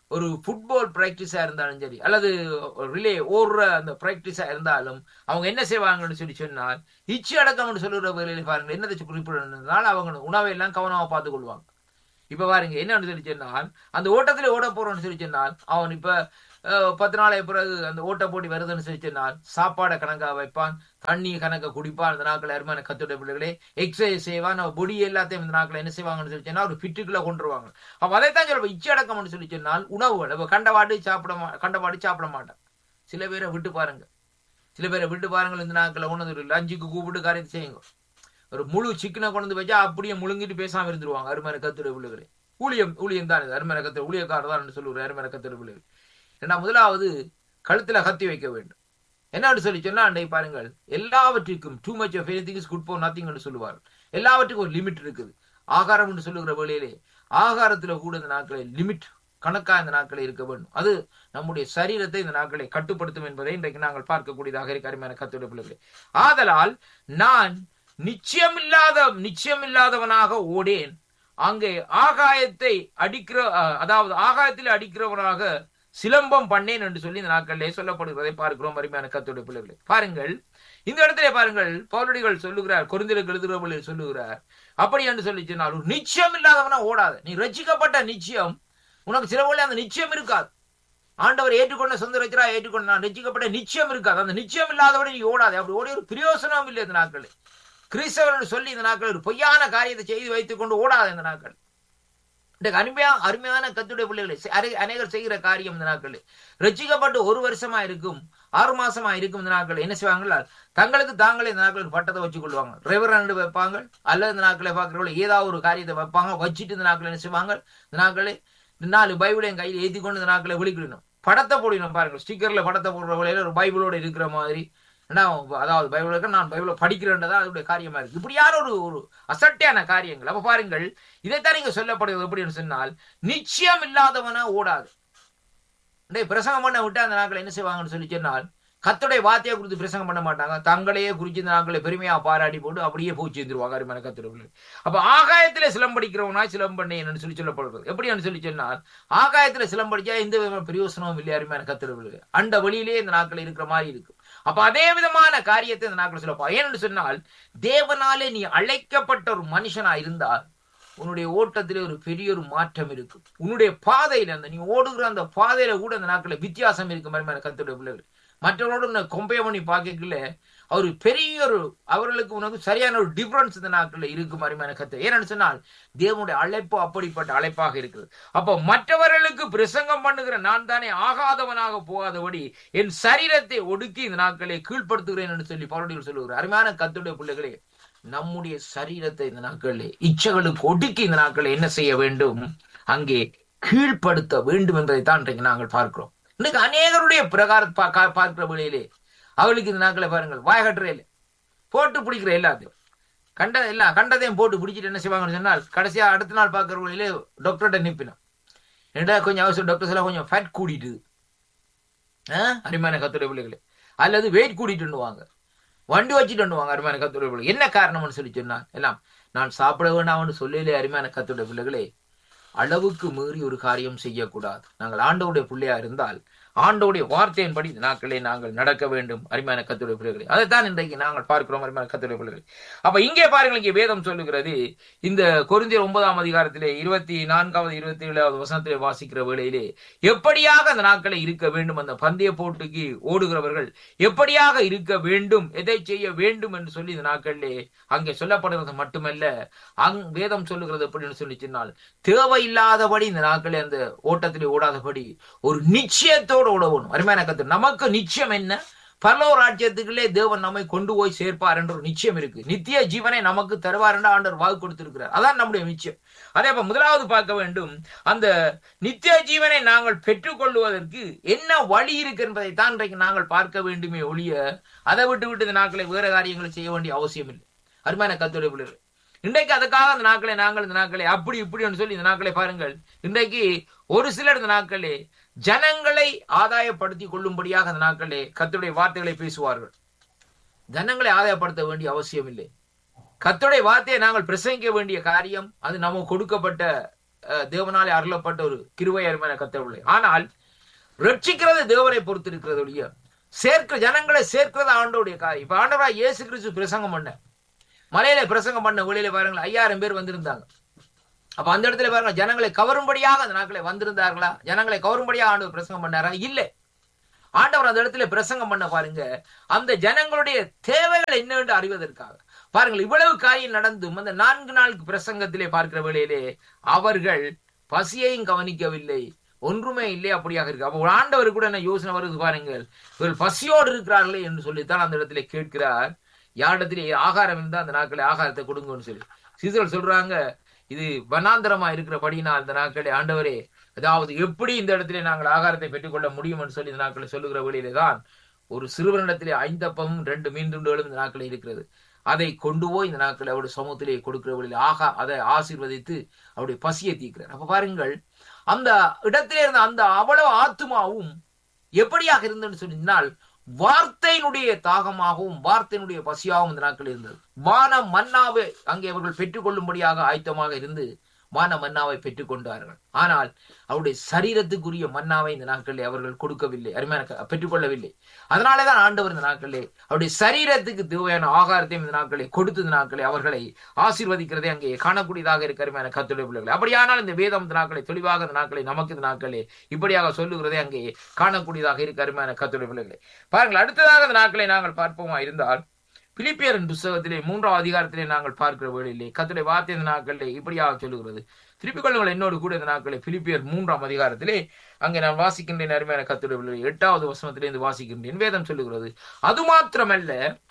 ஒரு ஃபுட்பால் பிராக்டிஸா இருந்தாலும் சரி அல்லது ரிலே ஓடுற அந்த பிராக்டிஸா இருந்தாலும் அவங்க என்ன செய்வாங்கன்னு சொல்லி சொன்னால் இச்சி அடக்கம்னு சொல்லுற வேலையில பாருங்க என்னதை குறிப்பிடணும்னால அவங்க உணவை எல்லாம் கவனமா பார்த்து கொள்வாங்க இப்ப பாருங்க என்னன்னு சொல்லி சொன்னால் அந்த ஓட்டத்துல ஓட போறோம்னு சொல்லி சொன்னால் அவன் இப்ப அஹ், பத்து நாளைக்கு பிறகு அந்த ஓட்ட போட்டி வருதுன்னு சொல்லி சொன்னால் சாப்பாடை கணக்கா வைப்பான் தண்ணி கணக்க குடிப்பான் இந்த நாட்கள் அருமையான கத்துடைய பிள்ளைகளே எக்ஸசைஸ் செய்வான் பொடி எல்லாத்தையும் இந்த நாட்கள் என்ன செய்வாங்கன்னு சொல்லி சொன்னா ஒரு ஃபிட்டுக்குள்ள கொண்டுருவாங்க அப்ப அதைத்தான் சொல்ல இச்சை அடக்கம்னு சொல்லி சொன்னால் உணவுகள் இப்ப கண்டவாடு சாப்பிட மா கண்டவாடு சாப்பிட மாட்டான் சில பேரை விட்டு பாருங்க சில பேரை விட்டு பாருங்கள் இந்த நாட்களை ஒன்று ஒரு லஞ்சுக்கு கூப்பிட்டு காரியத்தை செய்யுங்க ஒரு முழு சிக்கனை கொண்டு வந்து வச்சா அப்படியே முழுங்கிட்டு பேசாம இருந்துருவாங்க அருமையான கத்துடைய பிள்ளைகளே ஊழியம் ஊழியம் தான் இது அருமையான கத்துடைய ஊழியக்காரர் தான் சொல்லுவார் அருமையான கத்துடைய பிள்ளைகள் ஏன்னா முதலாவது கழுத்துல கத்தி வைக்க வேண்டும் என்னன்னு சொல்லி சொன்னா அண்டை பாருங்கள் எல்லாவற்றிற்கும் too much of anything is good for nothing என்று சொல்லுவார் எல்லாவற்றுக்கும் ஒரு லிமிட் இருக்குது ஆகாரம் என்று சொல்லுகிற வேளையிலே ஆகாரத்துல கூட இந்த நாட்களை லிமிட் கணக்கா இந்த நாட்களை இருக்க வேண்டும் அது நம்முடைய சரீரத்தை இந்த நாட்களை கட்டுப்படுத்தும் என்பதை இன்றைக்கு நாங்கள் பார்க்கக்கூடியதாக இருக்க அருமையான கத்துடைய பிள்ளைகளே ஆதலால் நான் நிச்சயமில்லாத நிச்சயமில்லாதவனாக ஓடேன் அங்கே ஆகாயத்தை அடிக்கிற அஹ், அதாவது ஆகாயத்தில் அடிக்கிறவனாக சிலம்பம் பண்ணேன் என்று சொல்லி இந்த நாட்களிலே சொல்லப்படுகிறதை பார்க்கிறோம் அருமையான கத்துடைய பிள்ளைகளே பாருங்கள் இந்த இடத்திலே பாருங்கள் பவுலடிகள் சொல்லுகிறார் குறைந்திருக்கு எழுதுகிறவர்கள் சொல்லுகிறார் அப்படி என்று சொல்லி சொன்னால் ஒரு நிச்சயம் இல்லாதவனா ஓடாத நீ ரட்சிக்கப்பட்ட நிச்சயம் உனக்கு சில வேளை அந்த நிச்சயம் இருக்காது ஆண்டவர் ஏற்றுக்கொண்ட சொந்த ரச்சரா ஏற்றுக்கொண்ட நான் ரட்சிக்கப்பட்ட நிச்சயம் இருக்காது அந்த நிச்சயம் இல்லாதவரை நீ ஓடாதே அப்படி ஓடி ஒரு பிரயோசனம் இல்லை இந்த நாட்களில் கிறிஸ்தவர்கள் சொல்லி இந்த நாட்கள் ஒரு பொய்யான காரியத்தை செய்து வைத்துக் கொண்டு ஓடாத இந்த நாட்கள் இன்றைக்கு அருமையா அருமையான கத்துடைய பிள்ளைகளை செ- அரை- அநேகர் செய்கிற காரியம் இந்த நாட்கள் ரட்சிக்கப்பட்டு ஒரு வருஷமா இருக்கும் ஆறு மாசமா இருக்கும் இந்த நாட்கள் என்ன செய்வாங்களா தங்களுக்கு தாங்களே இந்த நாட்கள் பட்டத்தை வச்சு கொள்வாங்க ரெவரண்ட் வைப்பாங்க அல்லது இந்த நாட்களை பார்க்கிறவங்க ஏதாவது ஒரு காரியத்தை வைப்பாங்க வச்சுட்டு இந்த நாட்கள் என்ன செய்வாங்க இந்த நாட்களே இந்த நாலு பைபிளையும் கையில் ஏத்தி கொண்டு இந்த நாட்களை விழிக்கணும் படத்தை போடணும் பாருங்க ஸ்டிக்கர்ல படத்தை போடுற வழியில ஒரு பைபிளோட இருக்கிற மாதிரி ஏன்னா, அதாவது பைபிள் இருக்க நான் பைபிளை படிக்கிறேன்றதா அதோட காரியமா இருக்கு இப்படியான ஒரு ஒரு அசட்டையான காரியங்கள் அப்ப பாருங்கள் இதைத்தான் நீங்க சொல்லப்படுகிறது எப்படின்னு சொன்னால் நிச்சயம் இல்லாதவனா ஓடாது டேய் பிரசங்கம் பண்ண விட்டு அந்த நாட்கள் என்ன செய்வாங்கன்னு சொல்லி சொன்னால் கத்துடைய வார்த்தையை குறித்து பிரசங்கம் பண்ண மாட்டாங்க தங்களையே குறிச்சு இந்த நாட்களை பெருமையா பாராட்டி போட்டு அப்படியே போய் சேர்ந்துருவாங்க அருமையான கத்துடைய அப்ப ஆகாயத்திலே சிலம்படிக்கிறவனா சிலம்பண்ணேன்னு சொல்லி சொல்லப்படுறது எப்படின்னு சொல்லி சொன்னால் ஆகாயத்துல சிலம்படிச்சா எந்த விதமான பிரயோசனமும் இல்லை அருமையான கத்துடைய அண்ட வழியிலே இந்த நாட்கள் இருக்கிற மாதிரி இருக்கு அப்ப அதே விதமான காரியத்தை இந்த நாட்கள் சொல்லப்பா ஏன்னு சொன்னால் தேவனாலே நீ அழைக்கப்பட்ட ஒரு மனுஷனா இருந்தால் உன்னுடைய ஓட்டத்திலே ஒரு பெரிய ஒரு மாற்றம் இருக்கும் உன்னுடைய பாதையில அந்த நீ ஓடுகிற அந்த பாதையில கூட அந்த நாட்கள வித்தியாசம் இருக்கு மாதிரி கத்துடைய பிள்ளைகள் மற்றவரோட உன்னை compare பண்ணி பார்க்கல அவர் பெரிய ஒரு அவர்களுக்கு உனக்கு சரியான ஒரு டிஃபரன்ஸ் இந்த நாட்களில் இருக்கு மாதிரியான கத்து ஏன்னு சொன்னால் தேவனுடைய அழைப்பு அப்படிப்பட்ட அழைப்பாக இருக்குது அப்போ மற்றவர்களுக்கு பிரசங்கம் பண்ணுகிற நான் தானே ஆகாதவனாக போகாதபடி என் சரீரத்தை ஒடுக்கி இந்த நாட்களை கீழ்ப்படுத்துகிறேன் என்று சொல்லி பவுலடிகள் சொல்லுகிறார் அருமையான கத்துடைய பிள்ளைகளே நம்முடைய சரீரத்தை இந்த நாட்களிலே இச்சைகளுக்கு ஒடுக்கி இந்த நாட்களில் என்ன செய்ய வேண்டும் அங்கே கீழ்ப்படுத்த வேண்டும் என்பதைத்தான் இன்றைக்கு நாங்கள் பார்க்கிறோம் இன்னைக்கு அநேகருடைய பிரகார பா- கா- பார்க்கிற வழியிலே அவளுக்கு இந்த நாட்களை பாருங்கள் வாயகட்டுற இல்லை போட்டு பிடிக்கிற எல்லாத்தையும் கண்ட எல்லாம் கண்டதையும் போட்டு பிடிச்சிட்டு என்ன செய்வாங்கன்னு சொன்னால் கடைசியா அடுத்த நாள் பார்க்கிற வழியிலே டாக்டர்கிட்ட நிப்பினோம் என்னடா கொஞ்சம் அவசரம் டாக்டர்ஸ் எல்லாம் கொஞ்சம் ஃபேட் கூடிட்டுது ஆ? அருமையான கத்துடைய பிள்ளைகளே அல்லது வெயிட் கூட்டிட்டுவாங்க வண்டி வச்சுட்டு அருமையான கத்துடைய பிள்ளை என்ன காரணம்னு சொல்லி சொன்னான் எல்லாம் நான் சாப்பிட வேண்டாம்னு சொல்லலே அருமையான கத்துடைய பிள்ளைகளே அளவுக்கு மீறி ஒரு காரியம் செய்யக்கூடாது நாங்கள் ஆண்டவுடைய பிள்ளையா இருந்தால் ஆண்டவுடைய வார்த்தையின்படி இந்த நாட்களே நாங்கள் நடக்க வேண்டும் அருமையான கத்துடைய பிள்ளைகளே அதைத்தான் இன்றைக்கு நாங்கள் பார்க்கிறோம் அருமையான கத்துடைய பிள்ளைகளே அப்ப இங்கே பாருங்கள் இங்கே வேதம் சொல்லுகிறது இந்த கொரிந்தியர் ஒன்பதாம் அதிகாரத்திலே இருபத்தி நான்காவது இருபத்தி ஏழாவது வசனத்திலே வாசிக்கிற வேளையிலே எப்படியாக அந்த நாட்களை இருக்க வேண்டும் அந்த பந்தய போட்டிக்கு ஓடுகிறவர்கள் எப்படியாக இருக்க வேண்டும் எதை செய்ய வேண்டும் என்று சொல்லி இந்த நாட்களிலே அங்கே சொல்லப்படுறது மட்டுமல்ல அங் வேதம் சொல்லுகிறது எப்படின்னு சொல்லி சொன்னால் தேவையில்லாதபடி இந்த நாட்களே அந்த ஓட்டத்திலே ஓடாதபடி ஒரு நிச்சயத்தோடு ஓடணும் அருமையான கத்து நமக்கு நிச்சயம் என்ன பரலோ ராஜ்யத்துக்குள்ளே தேவன் நம்மை கொண்டு போய் சேர்ப்பார் என்ற ஒரு நிச்சயம் இருக்கு நித்திய ஜீவனை நமக்கு தருவார் என்று ஆண்டவர் வாக்கு கொடுத்திருக்கிறார் அதான் நம்முடைய நிச்சயம் அதே அப்ப முதலாவது பார்க்க வேண்டும் அந்த நித்திய ஜீவனை நாங்கள் பெற்றுக்கொள்வதற்கு என்ன வழி இருக்கு என்பதை தான் இன்றைக்கு நாங்கள் பார்க்க வேண்டுமே ஒழிய அதை விட்டு விட்டு இந்த நாட்களை வேற காரியங்களை செய்ய வேண்டிய அவசியம் இல்லை அருமையான கத்துடைய பிள்ளைகள் இன்றைக்கு அதுக்காக அந்த நாட்களை நாங்கள் இந்த நாட்களை அப்படி இப்படின்னு சொல்லி இந்த நாட்களை பாருங்கள் இன்றைக்கு ஒரு சிலர் இந்த நாட்களே ஜனங்களை ஆதாயப்படுத்திக் கொள்ளும்படியாக அந்த நாட்களே கத்துடைய வார்த்தைகளை பேசுவார்கள் ஜனங்களை ஆதாயப்படுத்த வேண்டிய அவசியம் இல்லை கத்துடைய வார்த்தையை நாங்கள் பிரசங்கிக்க வேண்டிய காரியம் அது நமக்கு கொடுக்கப்பட்ட அஹ், தேவனாலே அருளப்பட்ட ஒரு கிருவை அருமையான கத்தவில்லை ஆனால் ரட்சிக்கிறது தேவனை பொறுத்து இருக்கிறது ஒழிய சேர்க்க ஜனங்களை சேர்க்கிறது ஆண்டோடைய காரியம் இப்ப ஆண்டவரா இயேசு கிறிஸ்து பிரசங்கம் பண்ண மலையில பிரசங்கம் பண்ண வெளியில பாருங்களேன் ஐயாயிரம் பேர் வந்திருந்தாங்க அப்ப அந்த இடத்துல பாருங்க ஜனங்களை கவரும்படியாக அந்த நாட்களை வந்திருந்தார்களா ஜனங்களை கவரும்படியாக ஆண்டவர் பிரசங்கம் பண்ணாரா இல்ல ஆண்டவர் அந்த இடத்துல பிரசங்கம் பண்ண பாருங்க அந்த ஜனங்களுடைய தேவைகள் என்னவென்று அறிவதற்காக பாருங்கள் இவ்வளவு காரியம் நடந்தும் அந்த நான்கு நாளுக்கு பிரசங்கத்திலே பார்க்கிற வேளையிலே அவர்கள் பசியையும் கவனிக்கவில்லை ஒன்றுமே இல்லை அப்படியாக இருக்கு அப்போ ஒரு ஆண்டவர் கூட என்ன யோசனை வருது பாருங்கள் இவர்கள் பசியோடு இருக்கிறார்களே என்று சொல்லித்தான் அந்த இடத்துல கேட்கிறார் யாரிடத்திலே ஆகாரம் இருந்தா அந்த நாட்களை ஆகாரத்தை கொடுங்கன்னு சொல்லி சீசர்கள் சொல்றாங்க இது வனாந்தரமா இருக்கிறபடினால் இந்த நாட்களே ஆண்டவரே அதாவது எப்படி இந்த இடத்திலே நாங்கள் ஆகாரத்தை பெற்றுக்கொள்ள முடியும் என்று சொல்லி இந்த நாட்களை சொல்லுகிற வழியிலே தான் ஒரு சிறுவனிடத்திலே ஐந்தப்பமும் ரெண்டு மீன் துண்டுகளும் இந்த நாட்களில் இருக்கிறது அதை கொண்டு போய் இந்த நாட்கள் அவருடைய சமூகத்திலே கொடுக்கிற வழியில் ஆகா அதை ஆசீர்வதித்து அவருடைய பசியை தீர்க்கிறார் அப்ப பாருங்கள் அந்த இடத்திலே இருந்த அந்த அவ்வளவு ஆத்துமாவும் எப்படியாக இருந்ததுன்னு சொன்னால் வார்த்தையினுடைய தாகமாகவும் வார்த்தையினுடைய பசியாகவும் இந்த நாட்கள் இருந்தது வான மன்னாவை அங்கே அவர்கள் பெற்றுக்கொள்ளும்படியாக ஆயத்தமாக இருந்து வான மன்னாவை பெற்றுக் கொண்டார்கள் ஆனால் அவருடைய சரீரத்துக்குரிய மன்னாவை இந்த நாட்களில் அவர்கள் கொடுக்கவில்லை அருமையான க- பெற்றுக்கொள்ளவில்லை அதனாலேதான் ஆண்டவர் இந்த நாட்களிலே அவருடைய சரீரத்துக்கு தேவையான ஆகாரத்தையும் இந்த நாட்களை கொடுத்து இந்த நாட்களை அவர்களை ஆசீர்வதிக்கிறதை அங்கே காணக்கூடியதாக இருக்க அருமையான கத்துடைய பிள்ளைகள் அப்படியானால் இந்த வேதம் இந்த நாட்களை தெளிவாக இந்த நாட்களை நமக்கு இந்த நாட்களே இப்படியாக சொல்லுகிறதை அங்கே காணக்கூடியதாக இருக்க அருமையான கத்துடைய பிள்ளைகளை பாருங்கள் அடுத்ததாக இந்த நாட்களை நாங்கள் பார்ப்போமா இருந்தால் பிலிப்பியரின் புஸ்தகத்திலே மூன்றாம் அதிகாரத்திலே நாங்கள் பார்க்கிற வேளையிலே கத்துடைய வார்த்தை இந்த நாட்களிலே இப்படியாக சொல்லுகிறது திருப்பிக் கொள்ளுங்கள் என்னோடு கூட இந்த நாட்களை பிலிப்பியர் மூன்றாம் அதிகாரத்திலே அங்கே நான் வாசிக்கின்றேன் அருமையான கத்துடைய பிள்ளைகளை எட்டாவது வசனத்திலிருந்து வாசிக்கின்றேன் வேதம் சொல்லுகிறது அது மாத்திரமல்ல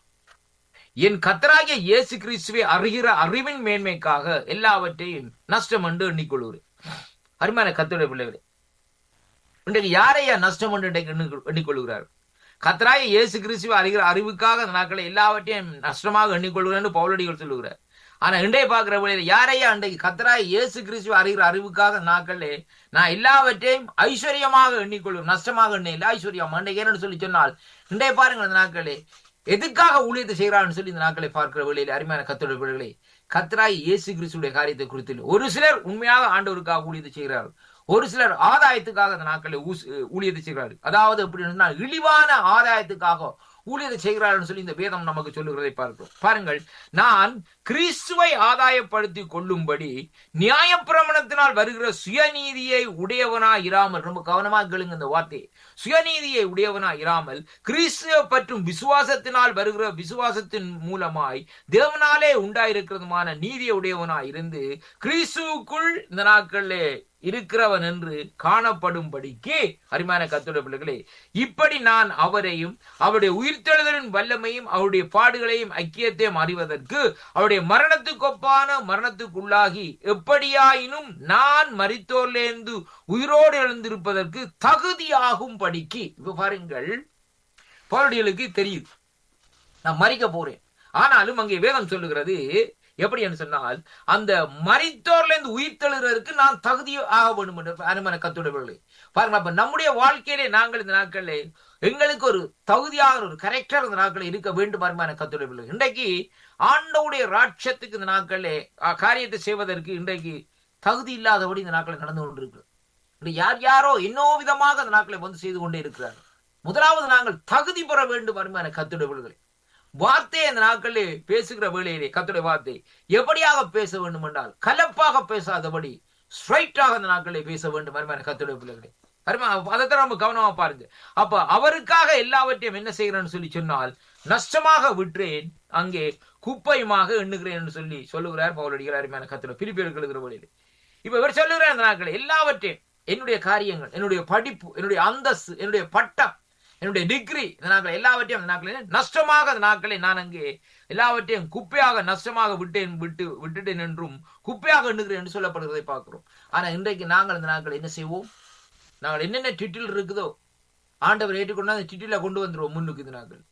என் கத்தராகிய இயேசு கிறிஸ்துவை அறிகிற அறிவின் மேன்மைக்காக எல்லாவற்றையும் நஷ்டம் என்று எண்ணிக்கொள்கிறேன் அருமையான கத்துடைய பிள்ளைகளே இன்றைக்கு யாரையா நஷ்டம் என்று இன்றைக்கு எண்ணி- எண்ணிக்கொள்கிறார் கத்தராய இயேசு கிறிஸ்துவை அறிகிற அறிவுக்காக அந்த நாட்களை எல்லாவற்றையும் நஷ்டமாக எண்ணிக்கொள்கிறேன் பவுலடிகள் சொல்லுகிறார் ஆனா இன்றைய பார்க்கிற வழியில யாரையா அன்றைக்கு கத்தராய இயேசு கிறிஸ்துவை அறிகிற அறிவுக்காக அந்த நாட்களே நான் எல்லாவற்றையும் ஐஸ்வர்யமாக எண்ணிக்கொள்வேன் நஷ்டமாக எண்ண இல்லை ஐஸ்வர்யம் அன்றைக்கு என்னன்னு சொல்லி சொன்னால் இன்றைய பாருங்கள் அந்த நாட்களே எதுக்காக ஊழியத்தை செய்கிறான்னு சொல்லி இந்த நாட்களை பார்க்கிற வேளையில அருமையான கத்தோட பிள்ளைகளே கத்தராய் இயேசு கிறிஸ்துடைய காரியத்தை குறித்து இல்லை. ஒரு சிலர் உண்மையாக ஆண்டவருக்காக ஊழியத்தை செய்கிறார்கள் ஒரு சிலர் ஆதாயத்துக்காக அந்த நாட்களை ஊஸ்- ஊழியத்தை செய்கிறார்கள் அதாவது எப்படி சொன்னால் இழிவான ஆதாயத்துக்காக ஊழியத்தை செய்கிறார்கள் சொல்லி இந்த வேதம் நமக்கு சொல்லுகிறதை பார்க்கிறோம் பாருங்கள் நான் கிறிஸ்துவை ஆதாயப்படுத்தி கொள்ளும்படி நியாயப்பிரமணத்தினால் வருகிற சுயநீதியை உடையவனாய் இராமல் ரொம்ப கவனமா கேளுங்க இந்த வார்த்தையை சுயநீதியை உடையவனாய் இராமல் கிறிஸ்துவ பற்றும் விசுவாசத்தினால் வருகிற விசுவாசத்தின் மூலமாய் தேவனாலே உண்டாயிருக்கிறதுமான நீதியை உடையவனாய் இருந்து கிறிஸ்துவுக்குள் இந்த நாட்களிலே இருக்கிறவன் என்று காணப்படும்படிக்கு அருமையான கத்தோட பிள்ளைகளே இப்படி நான் அவரையும் அவருடைய உயிர்த்தெழுதலின் வல்லமையும் அவருடைய பாடுகளையும் ஐக்கியத்தையும் அறிவதற்கு அவருடைய மரணத்துக்கொப்பான மரணத்துக்குள்ளாகி எப்படியாயினும் நான் மரித்தோர்லேந்து உயிரோடு எழுந்திருப்பதற்கு தகுதியாகும் படிக்கு இப்ப பாருங்கள் பவுலடிகளுக்கு தெரியுது நான் மறிக்க போறேன் ஆனாலும் அங்கே வேதம் சொல்லுகிறது எப்படி என்று சொன்னால் அந்த மரித்தோர்ல இருந்து உயிர் தெழுகிறதுக்கு நான் தகுதி ஆக வேண்டும் என்று அருமன கத்துடவில்லை பாருங்க அப்ப நம்முடைய வாழ்க்கையிலே நாங்கள் இந்த நாட்களிலே எங்களுக்கு ஒரு தகுதியாக ஒரு கரெக்டர் இந்த நாட்களில் இருக்க வேண்டும் அருமையான கத்துடவில்லை இன்றைக்கு ஆண்டவுடைய ராட்சத்துக்கு இந்த நாட்களிலே அஹ், காரியத்தை செய்வதற்கு இன்றைக்கு தகுதி இல்லாதபடி இந்த நாட்களில் நடந்து கொண்டிருக்கு இன்று யார் யாரோ இன்னோ விதமாக அந்த நாட்களை வந்து செய்து கொண்டே இருக்கிறார் முதலாவது நாங்கள் தகுதி பெற வேண்டும் அருமையான கத்துடவில்லை வார்த்தையை அந்த நாட்களிலே பேசுகிற வேளையிலே கத்துடைய வார்த்தை எப்படியாக பேச வேண்டும் என்றால் கலப்பாக பேசாதபடி ஸ்ட்ரைட்டாக அந்த நாட்களிலே பேச வேண்டும் அருமையான கத்துடைய பிள்ளைகளே அருமை அதைத்தான் நம்ம கவனமா பாருங்க அப்ப அவருக்காக எல்லாவற்றையும் என்ன செய்கிறேன்னு சொல்லி சொன்னால் நஷ்டமாக விற்றேன் அங்கே குப்பையுமாக எண்ணுகிறேன் என்று சொல்லி சொல்லுகிறார் பவுலடிகள் அருமையான கத்துடைய பிரிப்பியர்கள் எழுதுகிற வழியிலே இப்ப இவர் சொல்லுகிறார் அந்த நாட்கள் எல்லாவற்றையும் என்னுடைய காரியங்கள் என்னுடைய படிப்பு என்னுடைய அந்தஸ்து என்னுடைய பட்டம் என்னுடைய டிகிரி இந்த நாட்கள் எல்லாவற்றையும் அந்த நாட்களில் நஷ்டமாக அந்த நாட்களை நான் அங்கே எல்லாவற்றையும் குப்பையாக நஷ்டமாக விட்டேன் விட்டு விட்டுட்டேன் என்றும் குப்பையாக எண்ணுகிறேன் என்று சொல்லப்படுகிறதை பார்க்கிறோம் ஆனா இன்றைக்கு நாங்கள் இந்த நாட்கள் என்ன செய்வோம் நாங்கள் என்னென்ன டிட்டில் இருக்குதோ ஆண்டவர் ஏற்றுக்கொண்டு அந்த டிட்டில கொண்டு வந்துருவோம் முன்னுக்கு இந்த நாட்கள்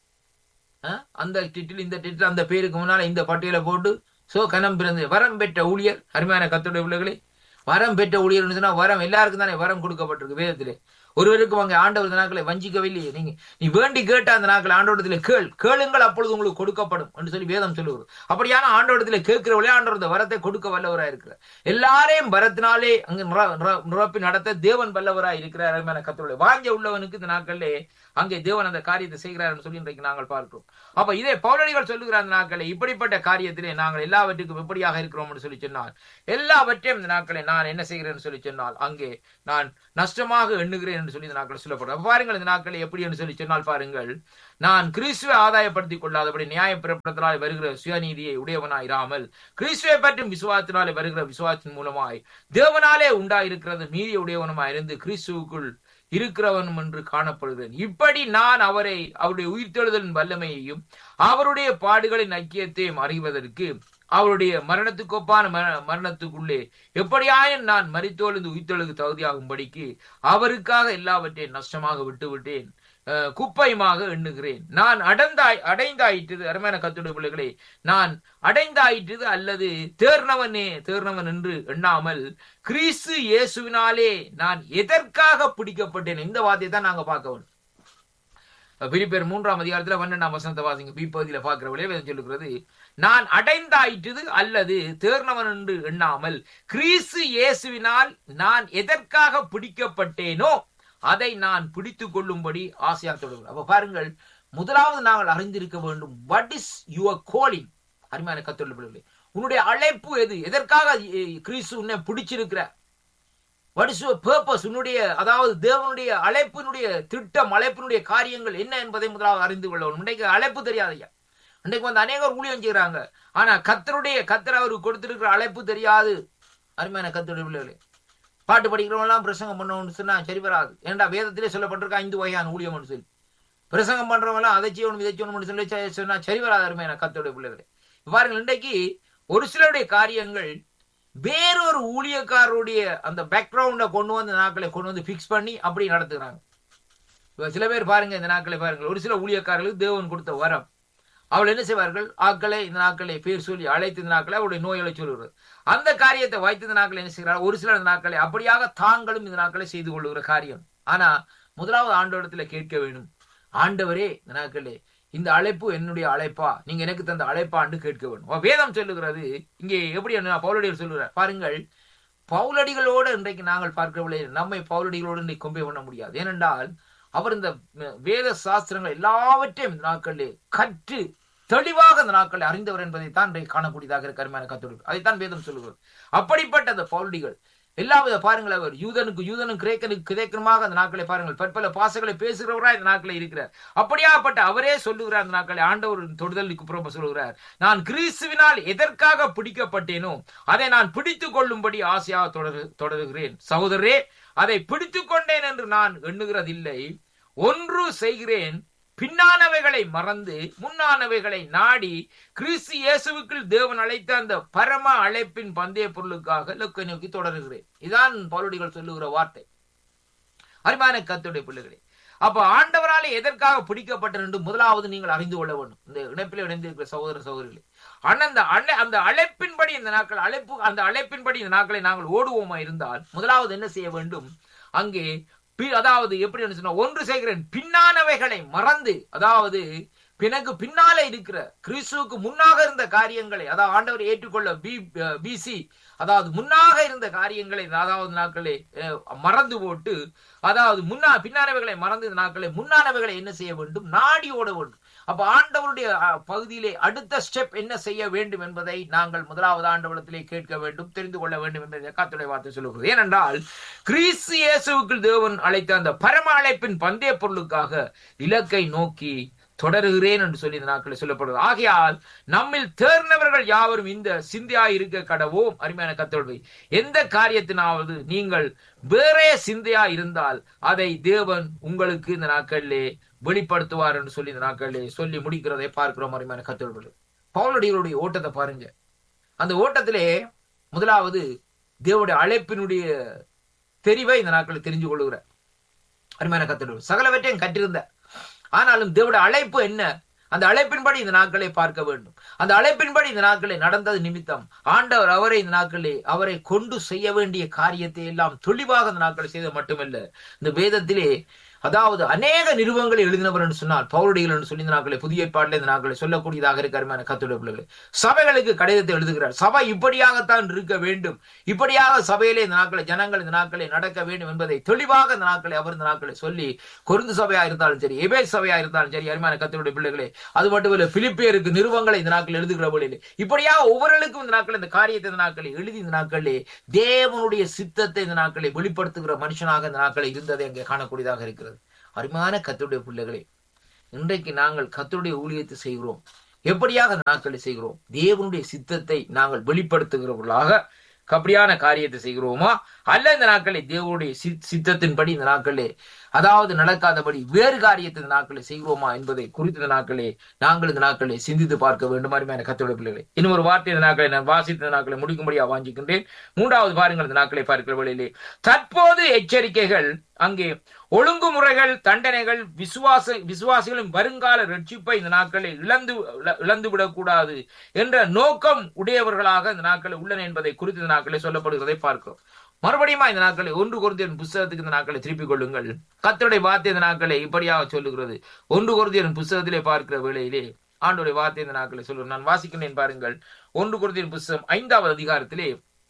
ஆ? அந்த டிட்டில் இந்த டிட்டில் அந்த பேருக்கு முன்னால இந்த பட்டியலை போட்டு சோ கனம் பிறந்து வரம் பெற்ற ஊழியர் அருமையான கத்துடைய பிள்ளைகளே வரம் பெற்ற ஊழியர் சொன்னா வரம் எல்லாருக்கும் தானே வரம் கொடுக்கப்பட்டிருக்கு வேதத்திலே ஒருவருக்கும் அங்கே ஆண்டவர் இந்த நாட்களை வஞ்சிக்கவில்லையே நீங்க நீ வேண்டி கேட்ட அந்த நாட்கள் ஆண்டவரத்தில் கேள் கேளுங்கள் அப்பொழுது உங்களுக்கு கொடுக்கப்படும் என்று சொல்லி வேதம் சொல்லுவது அப்படியான ஆண்டவரத்தில் கேட்கிறவளே ஆண்டவர் இந்த வரத்தை கொடுக்க வல்லவராய் இருக்கிறார் எல்லாரையும் வரத்தினாலே அங்கு நிர- நிர- நிரப்பி நடத்த தேவன் வல்லவராய் இருக்கிறார் அருமையான கத்தருடைய வாஞ்ச உள்ளவனுக்கு இந்த நாட்களிலே அங்கே தேவன் அந்த காரியத்தை செய்கிறார் சொல்லி இன்றைக்கு நாங்கள் பார்க்கிறோம் அப்ப இதே பௌரடிகள் சொல்லுகிற அந்த நாட்களை இப்படிப்பட்ட காரியத்திலே நாங்கள் எல்லாவற்றுக்கும் எப்படியாக இருக்கிறோம் என்று சொல்லி சொன்னால் எல்லாவற்றையும் இந்த நாட்களை நான் என்ன செய்கிறேன் சொல்லி சொன்னால் அங்கே நான் நஷ்டமாக எண்ணுகிறேன் என்று சொல்லி இந்த நாட்கள் சொல்லப்படும் அப்ப பாருங்கள் இந்த நாட்களை எப்படி என்று சொல்லி சொன்னால் பாருங்கள் நான் கிறிஸ்துவை ஆதாயப்படுத்திக் கொள்ளாதபடி நியாய பிறப்பிடத்தினால் வருகிற சுயநீதியை உடையவனாயிராமல் கிறிஸ்துவை பற்றும் விசுவாசத்தினாலே வருகிற விசுவாசத்தின் மூலமாய் தேவனாலே உண்டாயிருக்கிறது மீதி உடையவனுமாய் இருந்து கிறிஸ்துவுக்குள் இருக்கிறவனும் என்று காணப்படுகிறேன் இப்படி நான் அவரை அவருடைய உயிர்த்தெழுதலின் வல்லமையையும் அவருடைய பாடுகளின் ஐக்கியத்தையும் அறிவதற்கு அவருடைய மரணத்துக்கொப்பான மர- மரணத்துக்குள்ளே எப்படியாயும் நான் மரித்தோழ்ந்து உயிர்த்தெழுது தகுதியாகும்படிக்கு அவருக்காக எல்லாவற்றையும் நஷ்டமாக விட்டு விட்டேன் அஹ், குப்பையுமாக எண்ணுகிறேன் நான் அடந்தாய் அடைந்தாயிற்று அருமையான கத்துடைய பிள்ளைகளே நான் அடைந்தாயிற்று அல்லது தேர்னவனே தேர்னவன் என்று எண்ணாமல் கிறிஸ்து இயேசுவினாலே நான் எதற்காக பிடிக்கப்பட்டேன் இந்த வார்த்தையை தான் நாங்க பார்க்க வேண்டும் பிலிப்பேர் மூன்றாம் அதிகாரத்துல பன்னெண்டாம் வசனத்தை வாசிங்க பி பகுதியில பார்க்கிறவளே வேதம் சொல்லுகிறது நான் அடைந்தாயிற்று அல்லது தேர்னவன் என்று எண்ணாமல் கிறிஸ்து இயேசுவினால் நான் எதற்காக பிடிக்கப்பட்டேனோ அதை நான் பிடித்துக் கொள்ளும்படி ஆசையாக தொடர்கிறேன் அப்ப பாருங்கள் முதலாவது நாங்கள் அறிந்திருக்க வேண்டும் வாட் இஸ் யுவர் கோலிங் அருமையான கத்தொள்ள பிள்ளைகளே உன்னுடைய அழைப்பு எது எதற்காக அஹ், கிறிஸ்து உன்னை பிடிச்சிருக்கிற வாட் இஸ் யுவர் பர்பஸ் உன்னுடைய அதாவது தேவனுடைய அழைப்பினுடைய திட்டம் அழைப்பினுடைய காரியங்கள் என்ன என்பதை முதலாவது அறிந்து கொள்ள வேண்டும் இன்றைக்கு அழைப்பு தெரியாதையா இன்றைக்கு வந்து அநேகர் ஊழியம் செய்கிறாங்க ஆனா கத்தருடைய கத்தர் அவருக்கு கொடுத்திருக்கிற அழைப்பு தெரியாது அருமையான கத்தருடைய பிள்ளைகளே பாட்டு படிக்கிறவங்க எல்லாம் பிரசங்கம் பண்ணணும்னு சொன்னா சரி வராது ஏன்டா வேதத்திலே சொல்லப்பட்டிருக்க ஐந்து வகையான ஊழியம்னு சொல்லி பிரசங்கம் பண்றவங்க எல்லாம் அதை செய்யணும் இதை செய்யணும்னு சொல்லி ச- சொன்னா சரி வராது அருமையான கத்தருடைய பிள்ளைகளே பாருங்கள் இன்றைக்கு ஒரு சிலருடைய காரியங்கள் வேறொரு ஊழியக்காரருடைய அந்த பேக்ரவுண்டை கொண்டு வந்து நாட்களை கொண்டு வந்து ஃபிக்ஸ் பண்ணி அப்படி நடத்துகிறாங்க இப்ப சில பேர் பாருங்க இந்த நாட்களை பாருங்கள் ஒரு சில ஊழியக்காரர்களுக்கு தேவன் கொடுத்த வரம் அவள் என்ன செய்வார்கள் ஆட்களை இந்த நாட்களை பேர் சொல்லி அழைத்து இந்த நாட்களை அவருடைய நோய்களை சொல்லுகிறது அந்த காரியத்தை வைத்து இந்த நாட்களை என்ன செய்கிறார் ஒரு சிலர் இந்த நாட்களை அப்படியாக தாங்களும் இந்த நாட்களை செய்து கொள்ளுகிற காரியம் ஆனா முதலாவது ஆண்டவரிடத்துல கேட்க வேண்டும் ஆண்டவரே இந்த நாட்களே இந்த அழைப்பு என்னுடைய அழைப்பா நீங்க எனக்கு தந்த அழைப்பான்னு கேட்க வேண்டும் அப்ப வேதம் சொல்லுகிறது இங்கே எப்படி என்ன பவுலடிகள் சொல்லுகிறார் பாருங்கள் பவுலடிகளோடு இன்றைக்கு நாங்கள் பார்க்கவில்லை நம்மை பவுலடிகளோடு இன்றைக்கு கொம்பே பண்ண முடியாது ஏனென்றால் அவர் இந்த அஹ், வேத சாஸ்திரங்கள் எல்லாவற்றையும் இந்த நாட்களிலே கற்று தெளிவாக அந்த நாட்களை அறிந்தவர் என்பதைத்தான் இன்றைக்கு காணக்கூடியதாக இருக்க அருமையான கத்தோடு அதைத்தான் வேதம் சொல்லுகிறது அப்படிப்பட்ட அந்த பவுலடிகள் எல்லாவித பாருங்கள் அவர் யூதனுக்கு யூதனும் கிரேக்கனுக்கு கிரேக்கனுமாக அந்த நாட்களை பாருங்கள் பற்பல பாசங்களை பேசுகிறவராய் இந்த நாட்களை இருக்கிறார் அப்படியாப்பட்ட அவரே சொல்லுகிறார் அந்த நாட்களை ஆண்டவர் தொடுதலுக்கு புறம் சொல்லுகிறார் நான் கிறிஸ்துவினால் எதற்காக பிடிக்கப்பட்டேனோ அதை நான் பிடித்துக் கொள்ளும்படி ஆசையாக தொடரு தொடருகிறேன் சகோதரரே அதை பிடித்துக் கொண்டேன் என்று நான் எண்ணுகிறதில்லை ஒன்று செய்கிறேன் பின்னானவைகளை மறந்து முன்னானவைகளை நாடி கிறிஸ்து இயேசுவுக்குள் தேவன் அழைத்த அந்த பரம அழைப்பின் பந்தய பொருளுக்காக இலக்கை நோக்கி தொடருகிறேன் இதான் பவுலடிகள் சொல்லுகிற வார்த்தை அருமையான கத்துடைய பிள்ளைகளே அப்ப ஆண்டவராலே எதற்காக பிடிக்கப்பட்டது என்று முதலாவது நீங்கள் அறிந்து கொள்ள வேண்டும் இந்த இணைப்பில் இணைந்திருக்கிற சகோதர சகோதரிகளே ஆனால் அந்த அழை- அந்த அழைப்பின்படி இந்த நாட்கள் அழைப்பு அந்த அழைப்பின்படி இந்த நாட்களை நாங்கள் ஓடுவோமா இருந்தால் முதலாவது என்ன செய்ய வேண்டும் அங்கே பி- அதாவது எப்படி சொன்னா ஒன்று செய்கிறேன் பின்னானவைகளை மறந்து அதாவது பினக்கு பின்னாலே இருக்கிற கிறிஸ்துவுக்கு முன்னாக இருந்த காரியங்களை அதாவது ஆண்டவர் ஏற்றுக்கொள்ள பி பிசி அதாவது முன்னாக இருந்த காரியங்களை அதாவது நாட்களை அஹ், மறந்து போட்டு அதாவது முன்னா பின்னானவைகளை மறந்து இந்த நாட்களை முன்னானவைகளை என்ன செய்ய வேண்டும் நாடி ஓட வேண்டும் அப்ப ஆண்டவருடைய அஹ், பகுதியிலே அடுத்த ஸ்டெப் என்ன செய்ய வேண்டும் என்பதை நாங்கள் முதலாவது ஆண்டவரத்திலே கேட்க வேண்டும் தெரிந்து கொள்ள வேண்டும் என்பதை கத்துடைய வார்த்தை சொல்லுகிறது ஏனென்றால் கிறிஸ்து இயேசுவுக்குள் தேவன் அழைத்த அந்த பரம அழைப்பின் பந்தய பொருளுக்காக இலக்கை நோக்கி தொடருகிறேன் என்று சொல்லி இந்த நாட்களில் சொல்லப்படுது ஆகையால் நம்மில் தேர்ந்தவர்கள் யாவரும் இந்த சிந்தையா இருக்க கடவோம் அருமையான கத்தோல்வை எந்த காரியத்தினாவது நீங்கள் வேறே சிந்தையா இருந்தால் அதை தேவன் உங்களுக்கு இந்த நாட்களிலே வெளிப்படுத்துவார் என்று சொல்லி இந்த நாட்களிலே சொல்லி முடிக்கிறதை பார்க்கிறோம் அருமையான கத்தோல்கள் பவுலடிகளுடைய ஓட்டத்தை பாருங்க அந்த ஓட்டத்திலே முதலாவது தேவனுடைய அழைப்பினுடைய தெரிவை இந்த நாட்களில் தெரிஞ்சு கொள்ளுகிறார் அருமையான கத்தோடு சகலவற்றையும் கற்றிருந்த ஆனாலும் தேவனுடைய அழைப்பு என்ன அந்த அழைப்பின்படி இந்த நாட்களை பார்க்க வேண்டும் அந்த அழைப்பின்படி இந்த நாட்களை நடந்தது நிமித்தம் ஆண்டவர் அவரை இந்த நாட்களே அவரை கொண்டு செய்ய வேண்டிய காரியத்தை எல்லாம் தெளிவாக இந்த நாட்களை செய்த மட்டுமல்ல இந்த வேதத்திலே அதாவது அநேக நிறுவனங்களை எழுதினவர் என்று சொன்னால் பௌரடிகள் என்று சொல்லி இந்த நாட்களை புதிய ஏற்பாட்டில் இந்த நாட்களை சொல்லக்கூடியதாக இருக்கிறமான கத்துடைய பிள்ளைகள் சபைகளுக்கு கடிதத்தை எழுதுகிறார் சபை இப்படியாகத்தான் இருக்க வேண்டும் இப்படியாக சபையிலே இந்த நாட்களை ஜனங்கள் இந்த நாட்களை நடக்க வேண்டும் என்பதை தெளிவாக இந்த நாட்களை அவர் இந்த நாட்களை சொல்லி கொருந்து சபையா இருந்தாலும் சரி எபே சபையா இருந்தாலும் சரி அருமையான கத்தருடைய பிள்ளைகளே அது மட்டுமல்ல பிலிப்பியருக்கு நிறுவங்களை இந்த நாட்கள் எழுதுகிற வழியிலே இப்படியாக ஒவ்வொருவருக்கும் இந்த நாட்கள் இந்த காரியத்தை இந்த நாட்களை எழுதி இந்த நாட்களிலே தேவனுடைய சித்தத்தை இந்த நாட்களை வெளிப்படுத்துகிற மனுஷனாக இந்த நாட்களை இருந்ததை அங்கே காணக்கூடியதாக இருக்கிறது அருமையான கத்தருடைய பிள்ளைகளே இன்றைக்கு நாங்கள் கத்தருடைய ஊழியத்தை செய்கிறோம் எப்படியாக அந்த நாட்களை செய்கிறோம் தேவனுடைய சித்தத்தை நாங்கள் வெளிப்படுத்துகிறவர்களாக அப்படியான காரியத்தை செய்கிறோமா அல்ல இந்த நாட்களை தேவனுடைய சித்தத்தின்படி இந்த நாட்களே அதாவது நடக்காதபடி வேறு காரியத்தை இந்த நாட்களை செய்கிறோமா என்பதை குறித்த இந்த நாட்களே நாங்கள் இந்த நாட்களை சிந்தித்து பார்க்க வேண்டும் அருமையான கத்தோட பிள்ளைகளை இன்னும் ஒரு வார்த்தை இந்த நாட்களை நான் வாசித்த நாட்களை முடிக்கும்படியா வாஞ்சிக்கின்றேன் மூன்றாவது பாருங்கள் இந்த நாட்களை பார்க்கிற வழியிலே தற்போது எச்சரிக்கைகள் அங்கே ஒழுங்குமுறைகள் தண்டனைகள் விசுவாச விசுவாசிகளும் வருங்கால ரட்சிப்பை இந்த நாட்களை இழந்து இழந்து விடக்கூடாது என்ற நோக்கம் உடையவர்களாக இந்த நாட்களை உள்ளன என்பதை குறித்து இந்த நாட்களை சொல்லப்படுகிறதை பார்க்கிறோம் மறுபடியும் இந்த நாட்களை ஒன்று குருந்தியன் புஸ்தகத்துக்கு இந்த நாட்களை திருப்பிக் கொள்ளுங்கள் கத்தருடைய வார்த்தை இந்த நாட்களை இப்படியாக சொல்லுகிறது ஒன்று குருந்தியன் புஸ்தகத்திலே பார்க்கிற வேளையிலே ஆண்டுடைய வார்த்தை இந்த நாட்களை சொல்லுவேன் நான் வாசிக்கிறேன் பாருங்கள் ஒன்று குருந்தியன் புஸ்தகம் ஐந்தாவது அதிகாரத்திலே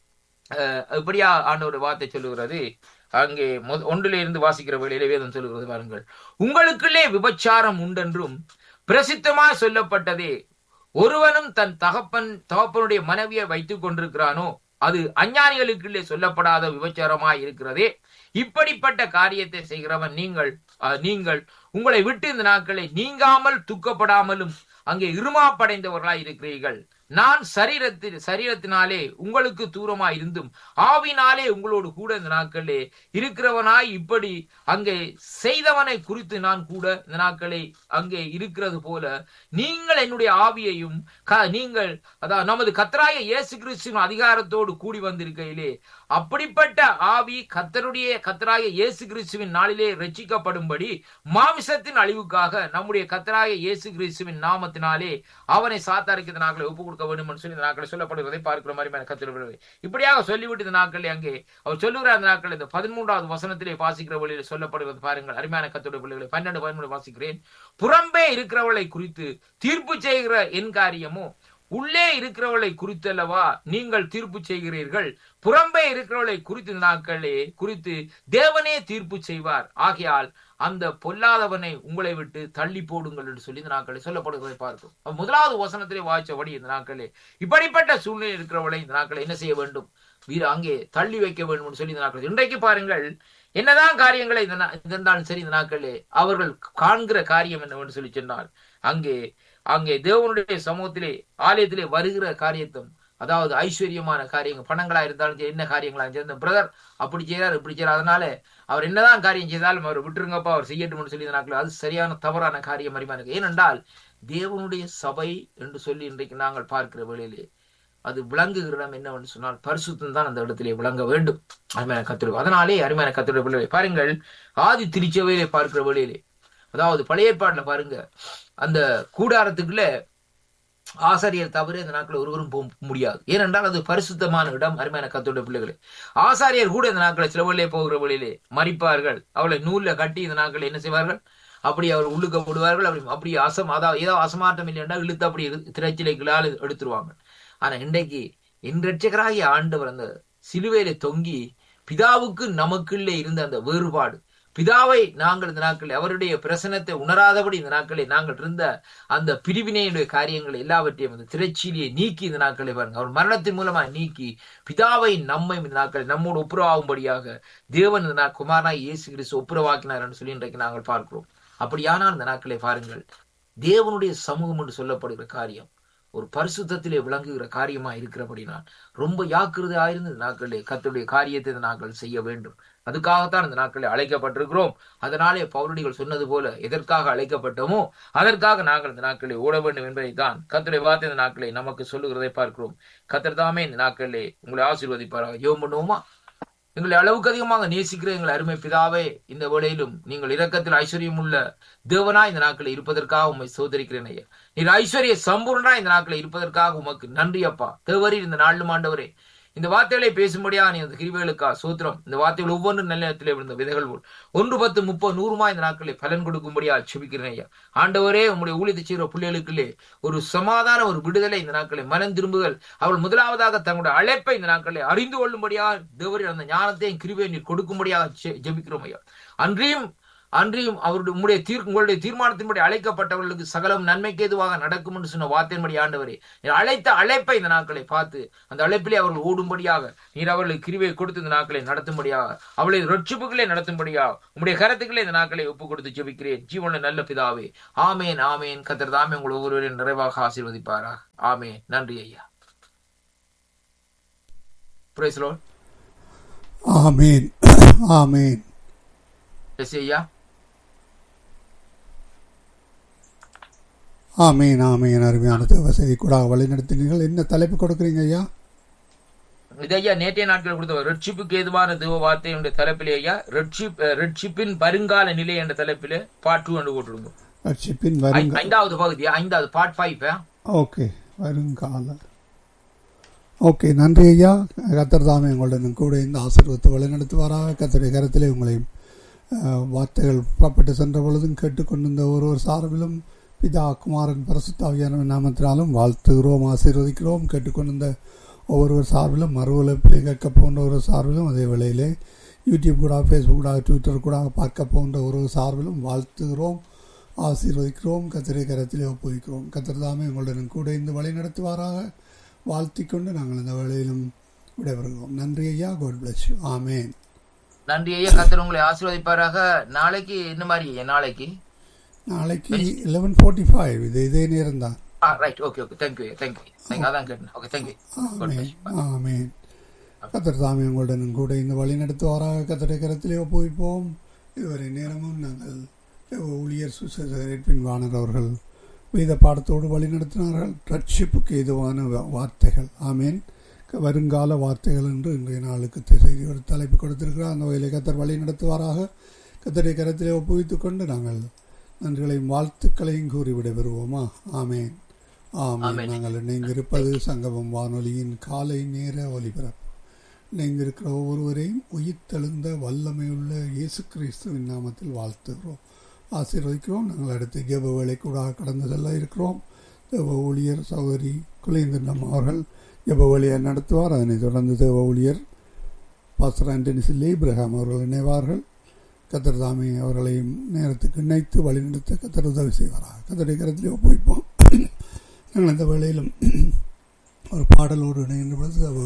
இப்படியா ஆண்டோட வார்த்தை சொல்லுகிறது அங்கே ஒன்றிலே இருந்து வாசிக்கிற வேளையிலே வேதம் சொல்லுகிறது பாருங்கள் உங்களுக்குள்ளே விபச்சாரம் உண்டென்றும் பிரசித்தமாய் சொல்லப்பட்டதே ஒருவனும் தன் தகப்பன் தகப்பனுடைய மனைவியை வைத்துக் கொண்டிருக்கிறானோ அது அஞ்ஞானிகளுக்குள்ளே சொல்லப்படாத விபச்சாரமாய் இருக்கிறதே இப்படிப்பட்ட காரியத்தை செய்கிறவன் நீங்கள் நீங்கள் உங்களை விட்டு இந்த நாட்களை நீங்காமல் துக்கப்படாமலும் அங்கே இருமாப்படைந்தவர்களாய் இருக்கிறீர்கள் நான் சரீரத்தில் சரீரத்தினாலே உங்களுக்கு தூரமா இருந்தும் ஆவினாலே உங்களோடு கூட இந்த நாட்களே இருக்கிறவனாய் இப்படி அங்கே செய்தவனை குறித்து நான் கூட இந்த நாட்களை அங்கே இருக்கிறது போல நீங்கள் என்னுடைய ஆவியையும் நீங்கள் அதாவது நமது கத்தராய இயேசு கிறிஸ்துவின் அதிகாரத்தோடு கூடி வந்திருக்கையிலே அப்படிப்பட்ட ஆவி கத்தருடைய கத்தராய இயேசு கிறிஸ்துவின் நாளிலே ரட்சிக்கப்படும்படி மாமிசத்தின் அழிவுக்காக நம்முடைய கத்தராய இயேசு கிறிஸ்துவின் நாமத்தினாலே அவனை சாத்தாருக்கு இந்த நாட்களை ஒப்பு கொடுக்க வேண்டும் என்று சொல்லி இந்த நாட்களை சொல்லப்படுவதை பார்க்கிற மாதிரி கத்திரப்படுவது இப்படியாக சொல்லிவிட்டு இந்த நாட்கள் அங்கே அவர் சொல்லுகிற அந்த நாட்கள் இந்த பதிமூன்றாவது வசனத்திலே வாசிக்கிற வழியில் சொல்லப்படுவது பாருங்கள் அருமையான கத்தோட பிள்ளைகளை பன்னெண்டு பதிமூணு வாசிக்கிறேன் புறம்பே இருக்கிறவளை குறித்து தீர்ப்பு செய்கிற என் காரியமோ உள்ளே இருக்கிறவளை குறித்தல்லவா நீங்கள் தீர்ப்பு செய்கிறீர்கள் புறம்பே இருக்கிறவளை குறித்து நாட்களே குறித்து தேவனே தீர்ப்பு செய்வார் ஆகையால் அந்த பொல்லாதவனை உங்களை விட்டு தள்ளி போடுங்கள் என்று சொல்லி இந்த நாட்களை சொல்லப்படுவதை பார்க்கும் முதலாவது வசனத்திலே வாய்ச்சபடி இந்த நாட்களே இப்படிப்பட்ட சூழ்நிலை இருக்கிறவளை இந்த நாட்களை என்ன செய்ய வேண்டும் வீர அங்கே தள்ளி வைக்க வேண்டும் என்று சொல்லி இந்த நாட்கள் இன்றைக்கு பாருங்கள் என்னதான் காரியங்களை இருந்தாலும் சரி இந்த நாட்களே அவர்கள் காண்கிற காரியம் என்னவென்று சொல்லி சொன்னால் அங்கே அங்கே தேவனுடைய சமூகத்திலே ஆலயத்திலே வருகிற காரியத்தும் அதாவது ஐஸ்வர்யமான காரியங்கள் பணங்களா இருந்தாலும் சரி என்ன காரியங்களா இந்த பிரதர் அப்படி செய்யறாரு இப்படி செய்யறாரு அதனால அவர் என்னதான் காரியம் செய்தாலும் அவர் விட்டுருங்கப்பா அவர் செய்யட்டும் சொல்லி நாட்கள் அது சரியான தவறான காரியம் அறிமா இருக்கு ஏனென்றால் தேவனுடைய சபை என்று சொல்லி இன்றைக்கு நாங்கள் பார்க்கிற வேளையிலே அது விளங்குகிற இடம் என்னவென்று சொன்னால் பரிசுத்தம் தான் அந்த இடத்திலே விளங்க வேண்டும் அருமையான கத்திர அதனாலே அருமையான கத்திர பிள்ளை பாருங்கள் ஆதி திருச்சபையிலே பார்க்கிற வேளையிலே அதாவது பழைய ஏற்பாடுல பாருங்க அந்த கூடாரத்துக்குள்ள ஆசாரியர் தவிர இந்த நாட்கள் ஒருவரும் போக முடியாது ஏனென்றால் அது பரிசுத்தமான இடம் அருமையான கத்தோட பிள்ளைகளே ஆசாரியர் கூட இந்த நாட்களை சில வழியிலே போகிற வழியிலே மறிப்பார்கள் அவளை நூல்ல கட்டி இந்த நாட்கள் என்ன செய்வார்கள் அப்படி அவர் உள்ளுக்க போடுவார்கள் அப்படி அப்படி அசம் அதாவது ஏதோ அசமாட்டம் இல்லைன்னா இழுத்து அப்படி திரைச்சிலைகளால் எடுத்துருவாங்க ஆனா இன்றைக்கு இன்றட்சகராகிய ஆண்டவர் அந்த சிலுவையில தொங்கி பிதாவுக்கு நமக்குள்ளே இருந்த அந்த வேறுபாடு பிதாவை நாங்கள் இந்த நாட்களில் அவருடைய பிரசனத்தை உணராதபடி இந்த நாட்களில் நாங்கள் இருந்த அந்த பிரிவினையுடைய காரியங்கள் எல்லாவற்றையும் அந்த திரைச்சீலியை நீக்கி இந்த நாட்களை பாருங்க அவர் மரணத்தின் மூலமா நீக்கி பிதாவை நம்மை இந்த நாட்களை நம்மோடு ஒப்புரவாகும்படியாக தேவன் இந்த குமாரனாய் இயேசு கிறிஸ்து ஒப்புரவாக்கினார் என்று சொல்லி இன்றைக்கு நாங்கள் பார்க்கிறோம் அப்படியானால் இந்த நாட்களை பாருங்கள் தேவனுடைய சமூகம் என்று சொல்லப்படுகிற காரியம் ஒரு பரிசுத்தத்திலே விளங்குகிற காரியமா இருக்கிறபடினால் ரொம்ப யாக்கிரதையா இருந்து இந்த நாட்களே கத்துடைய காரியத்தை இந்த நாட்கள் செய்ய வேண்டும் அதுக்காகத்தான் இந்த நாட்களை அழைக்கப்பட்டிருக்கிறோம் அதனாலே பௌரடிகள் சொன்னது போல எதற்காக அழைக்கப்பட்டோமோ அதற்காக நாங்கள் இந்த நாட்களை ஓட வேண்டும் என்பதை தான் கத்தருடைய வார்த்தை இந்த நாட்களை நமக்கு சொல்லுகிறதை பார்க்கிறோம் கத்தர் தாமே இந்த நாட்களிலே உங்களை ஆசீர்வதிப்பாராக யோகம் பண்ணுவோமா எங்களை அளவுக்கு அதிகமாக நேசிக்கிற எங்கள் அருமை பிதாவே இந்த வேளையிலும் நீங்கள் இரக்கத்தில் ஐஸ்வர்யம் உள்ள தேவனா இந்த நாட்களில் இருப்பதற்காக உண்மை சோதரிக்கிறேன் ஐயா நீர் ஐஸ்வர்ய சம்பூர்ணா இந்த நாட்களில் இருப்பதற்காக உமக்கு நன்றி அப்பா தேவரீர் இந்த நாளும் ஆண்டவரே இந்த வார்த்தைகளை பேசும்படியா நீ அந்த கிருபைகளுக்கா சூத்திரம் இந்த வார்த்தைகள் ஒவ்வொன்றும் நல்ல நேரத்திலே விழுந்த விதைகள் போல் ஒன்று பத்து முப்பது நூறுமா இந்த நாட்களை பலன் கொடுக்கும்படியா செபிக்கிறேன் ஐயா ஆண்டவரே உங்களுடைய ஊழியத்தை செய்கிற பிள்ளைகளுக்குள்ளே ஒரு சமாதான ஒரு விடுதலை இந்த நாட்களை மனம் திரும்புதல் அவள் முதலாவதாக தங்களுடைய அழைப்பை இந்த நாட்களை அறிந்து கொள்ளும்படியா தேவரின் அந்த ஞானத்தையும் கிருபையை நீர் கொடுக்கும்படியாக ஜெபிக்கிறோம் ஐயா அன்றியும் அன்றியும் அவருடைய உங்களுடைய தீர் உங்களுடைய தீர்மானத்தின்படி அழைக்கப்பட்டவர்களுக்கு சகலம் நன்மைக்கு எதுவாக நடக்கும் என்று சொன்ன வார்த்தையின்படி ஆண்டவரே நீர் அழைத்த அழைப்பை இந்த நாட்களை பார்த்து அந்த அழைப்பிலே அவர்கள் ஓடும்படியாக நீர் அவர்களுக்கு கிருவை கொடுத்து இந்த நாட்களை நடத்தும்படியாக அவளை ரட்சிப்புகளே நடத்தும்படியாக உங்களுடைய கருத்துக்களை இந்த நாட்களை ஒப்புக் கொடுத்து ஜெபிக்கிறேன் ஜீவன நல்ல பிதாவே ஆமேன் ஆமேன் கத்தர் தாமே உங்கள் ஒவ்வொருவரையும் நிறைவாக ஆசீர்வதிப்பாரா ஆமேன் நன்றி ஐயா பிரைஸ் லோன் ஆமேன் ஆமேன் எஸ் ஐயா ஆமேன் ஆமேன் அருமையான வசதி கூட வழிநடத்தினீர்கள் என்ன தலைப்பு கொடுக்குறீங்க ஐயா இது ஐயா நேற்றைய நாட்கள் கொடுத்த ரட்சிப்புக்கு ஏதுவான தேவ வார்த்தையுடைய தலைப்பிலே ஐயா ரட்சிப் ரட்சிப்பின் வருங்கால நிலை என்ற தலைப்பிலே பார்ட் டூ என்று போட்டுருங்க ரட்சிப்பின் வருங்க ஐந்தாவது பகுதி ஐந்தாவது பார்ட் ஃபைவ் ஓகே வருங்கால ஓகே நன்றி ஐயா கத்தர் தாமே உங்களுடன் கூட இந்த ஆசீர்வத்தை வழிநடத்துவாராக கத்தருடைய கரத்திலே உங்களையும் அஹ், வார்த்தைகள் புறப்பட்டு சென்ற பொழுதும் கேட்டுக்கொண்டிருந்த ஒருவர் சார்பிலும் பிதா குமாரன் பரசுத்தாவியான நாமத்தினாலும் வாழ்த்துகிறோம் ஆசீர்வதிக்கிறோம் கேட்டுக்கொண்டிருந்த ஒவ்வொருவர் சார்பிலும் மறுவலைப்பிலே கேட்க போன்ற ஒரு சார்பிலும் அதே வேளையிலே யூடியூப் கூட ஃபேஸ்புக் கூட ட்விட்டர் கூட பார்க்க போன்ற ஒரு சார்பிலும் வாழ்த்துகிறோம் ஆசீர்வதிக்கிறோம் கத்திரை கரத்திலே ஒப்புவிக்கிறோம் கத்திரதாமே உங்களுடன் கூட இந்த வழி நடத்துவாராக வாழ்த்திக் கொண்டு நாங்கள் இந்த வேளையிலும் விடைபெறுகிறோம் நன்றி ஐயா காட் பிளஸ் யூ ஆமேன் நன்றி ஐயா கத்தர் உங்களை ஆசீர்வதிப்பாராக நாளைக்கு என்ன மாதிரி ஐயா நாளைக்கு நாளைக்கு லெவன் ஃபோர்ட்டி ஃபைவ் இது இதே நேரம் தான் ஆ right okay okay thank you thank you thank you அதான் கேட்டேன் ஓகே தேங்க்யூ ஆமேன் ஆமேன் கத்தர் தாமே உங்களுடன் கூட இந்த வழி நடத்துவாராக கத்தரை கரத்திலே ஒப்புவிப்போம் இதுவரை நேரமும் நாங்கள் ஊழியர் சுசேரப்பின் வாணர் அவர்கள் வேத பாடத்தோடு வழி நடத்தினார்கள் ரட்சிப்புக்கு ஏதுவான வா- வார்த்தைகள் ஆமேன் க- வருங்கால வார்த்தைகள் என்று இன்றைய நாளுக்கு தி- செய்தி ஒரு தலைப்பு கொடுத்திருக்கிறார் அந்த வகையிலே கத்தர் வழி நடத்துவாராக கத்தரை கரத்திலே ஒப்புவித்துக் கொண்டு நாங்கள் நன்றிகளையும் வாழ்த்துக்களையும் கூறி விடைபெறுவோமா ஆமேன் ஆமேன் ஆமென். நாங்கள் இணைந்திருப்பது சங்கமம் வானொலியின் காலை நேர ஒலிபரப்பு இணைந்திருக்கிற ஒவ்வொருவரையும் உயிர்த்தெழுந்த வல்லமையுள்ள இயேசு கிறிஸ்துவின் நாமத்தில் வாழ்த்துகிறோம் ஆசீர்வதிக்கிறோம் நாங்கள் அடுத்து ஜெப வேலை கூட கடந்து செல்ல இருக்கிறோம் தேவ ஊழியர் சகோதரி குலேந்திரனம் அவர்கள் ஜெப வேலையை நடத்துவார் அதனைத் தொடர்ந்து தேவ ஊழியர் பாஸ்டர் ஆண்டனி சில்லி இப்ரஹாம் அவர்கள் இணைவார்கள் கத்தர் தாமே அவர்களையும் நேரத்துக்கு இணைத்து வழிநடத்த கத்தர் உதவி செய்வாராக கத்தருடைய கரத்திலே ஒப்புவிப்போம் நாங்கள் இந்த வேளையிலும் ஒரு பாடலோடு இணைகின்ற பொழுது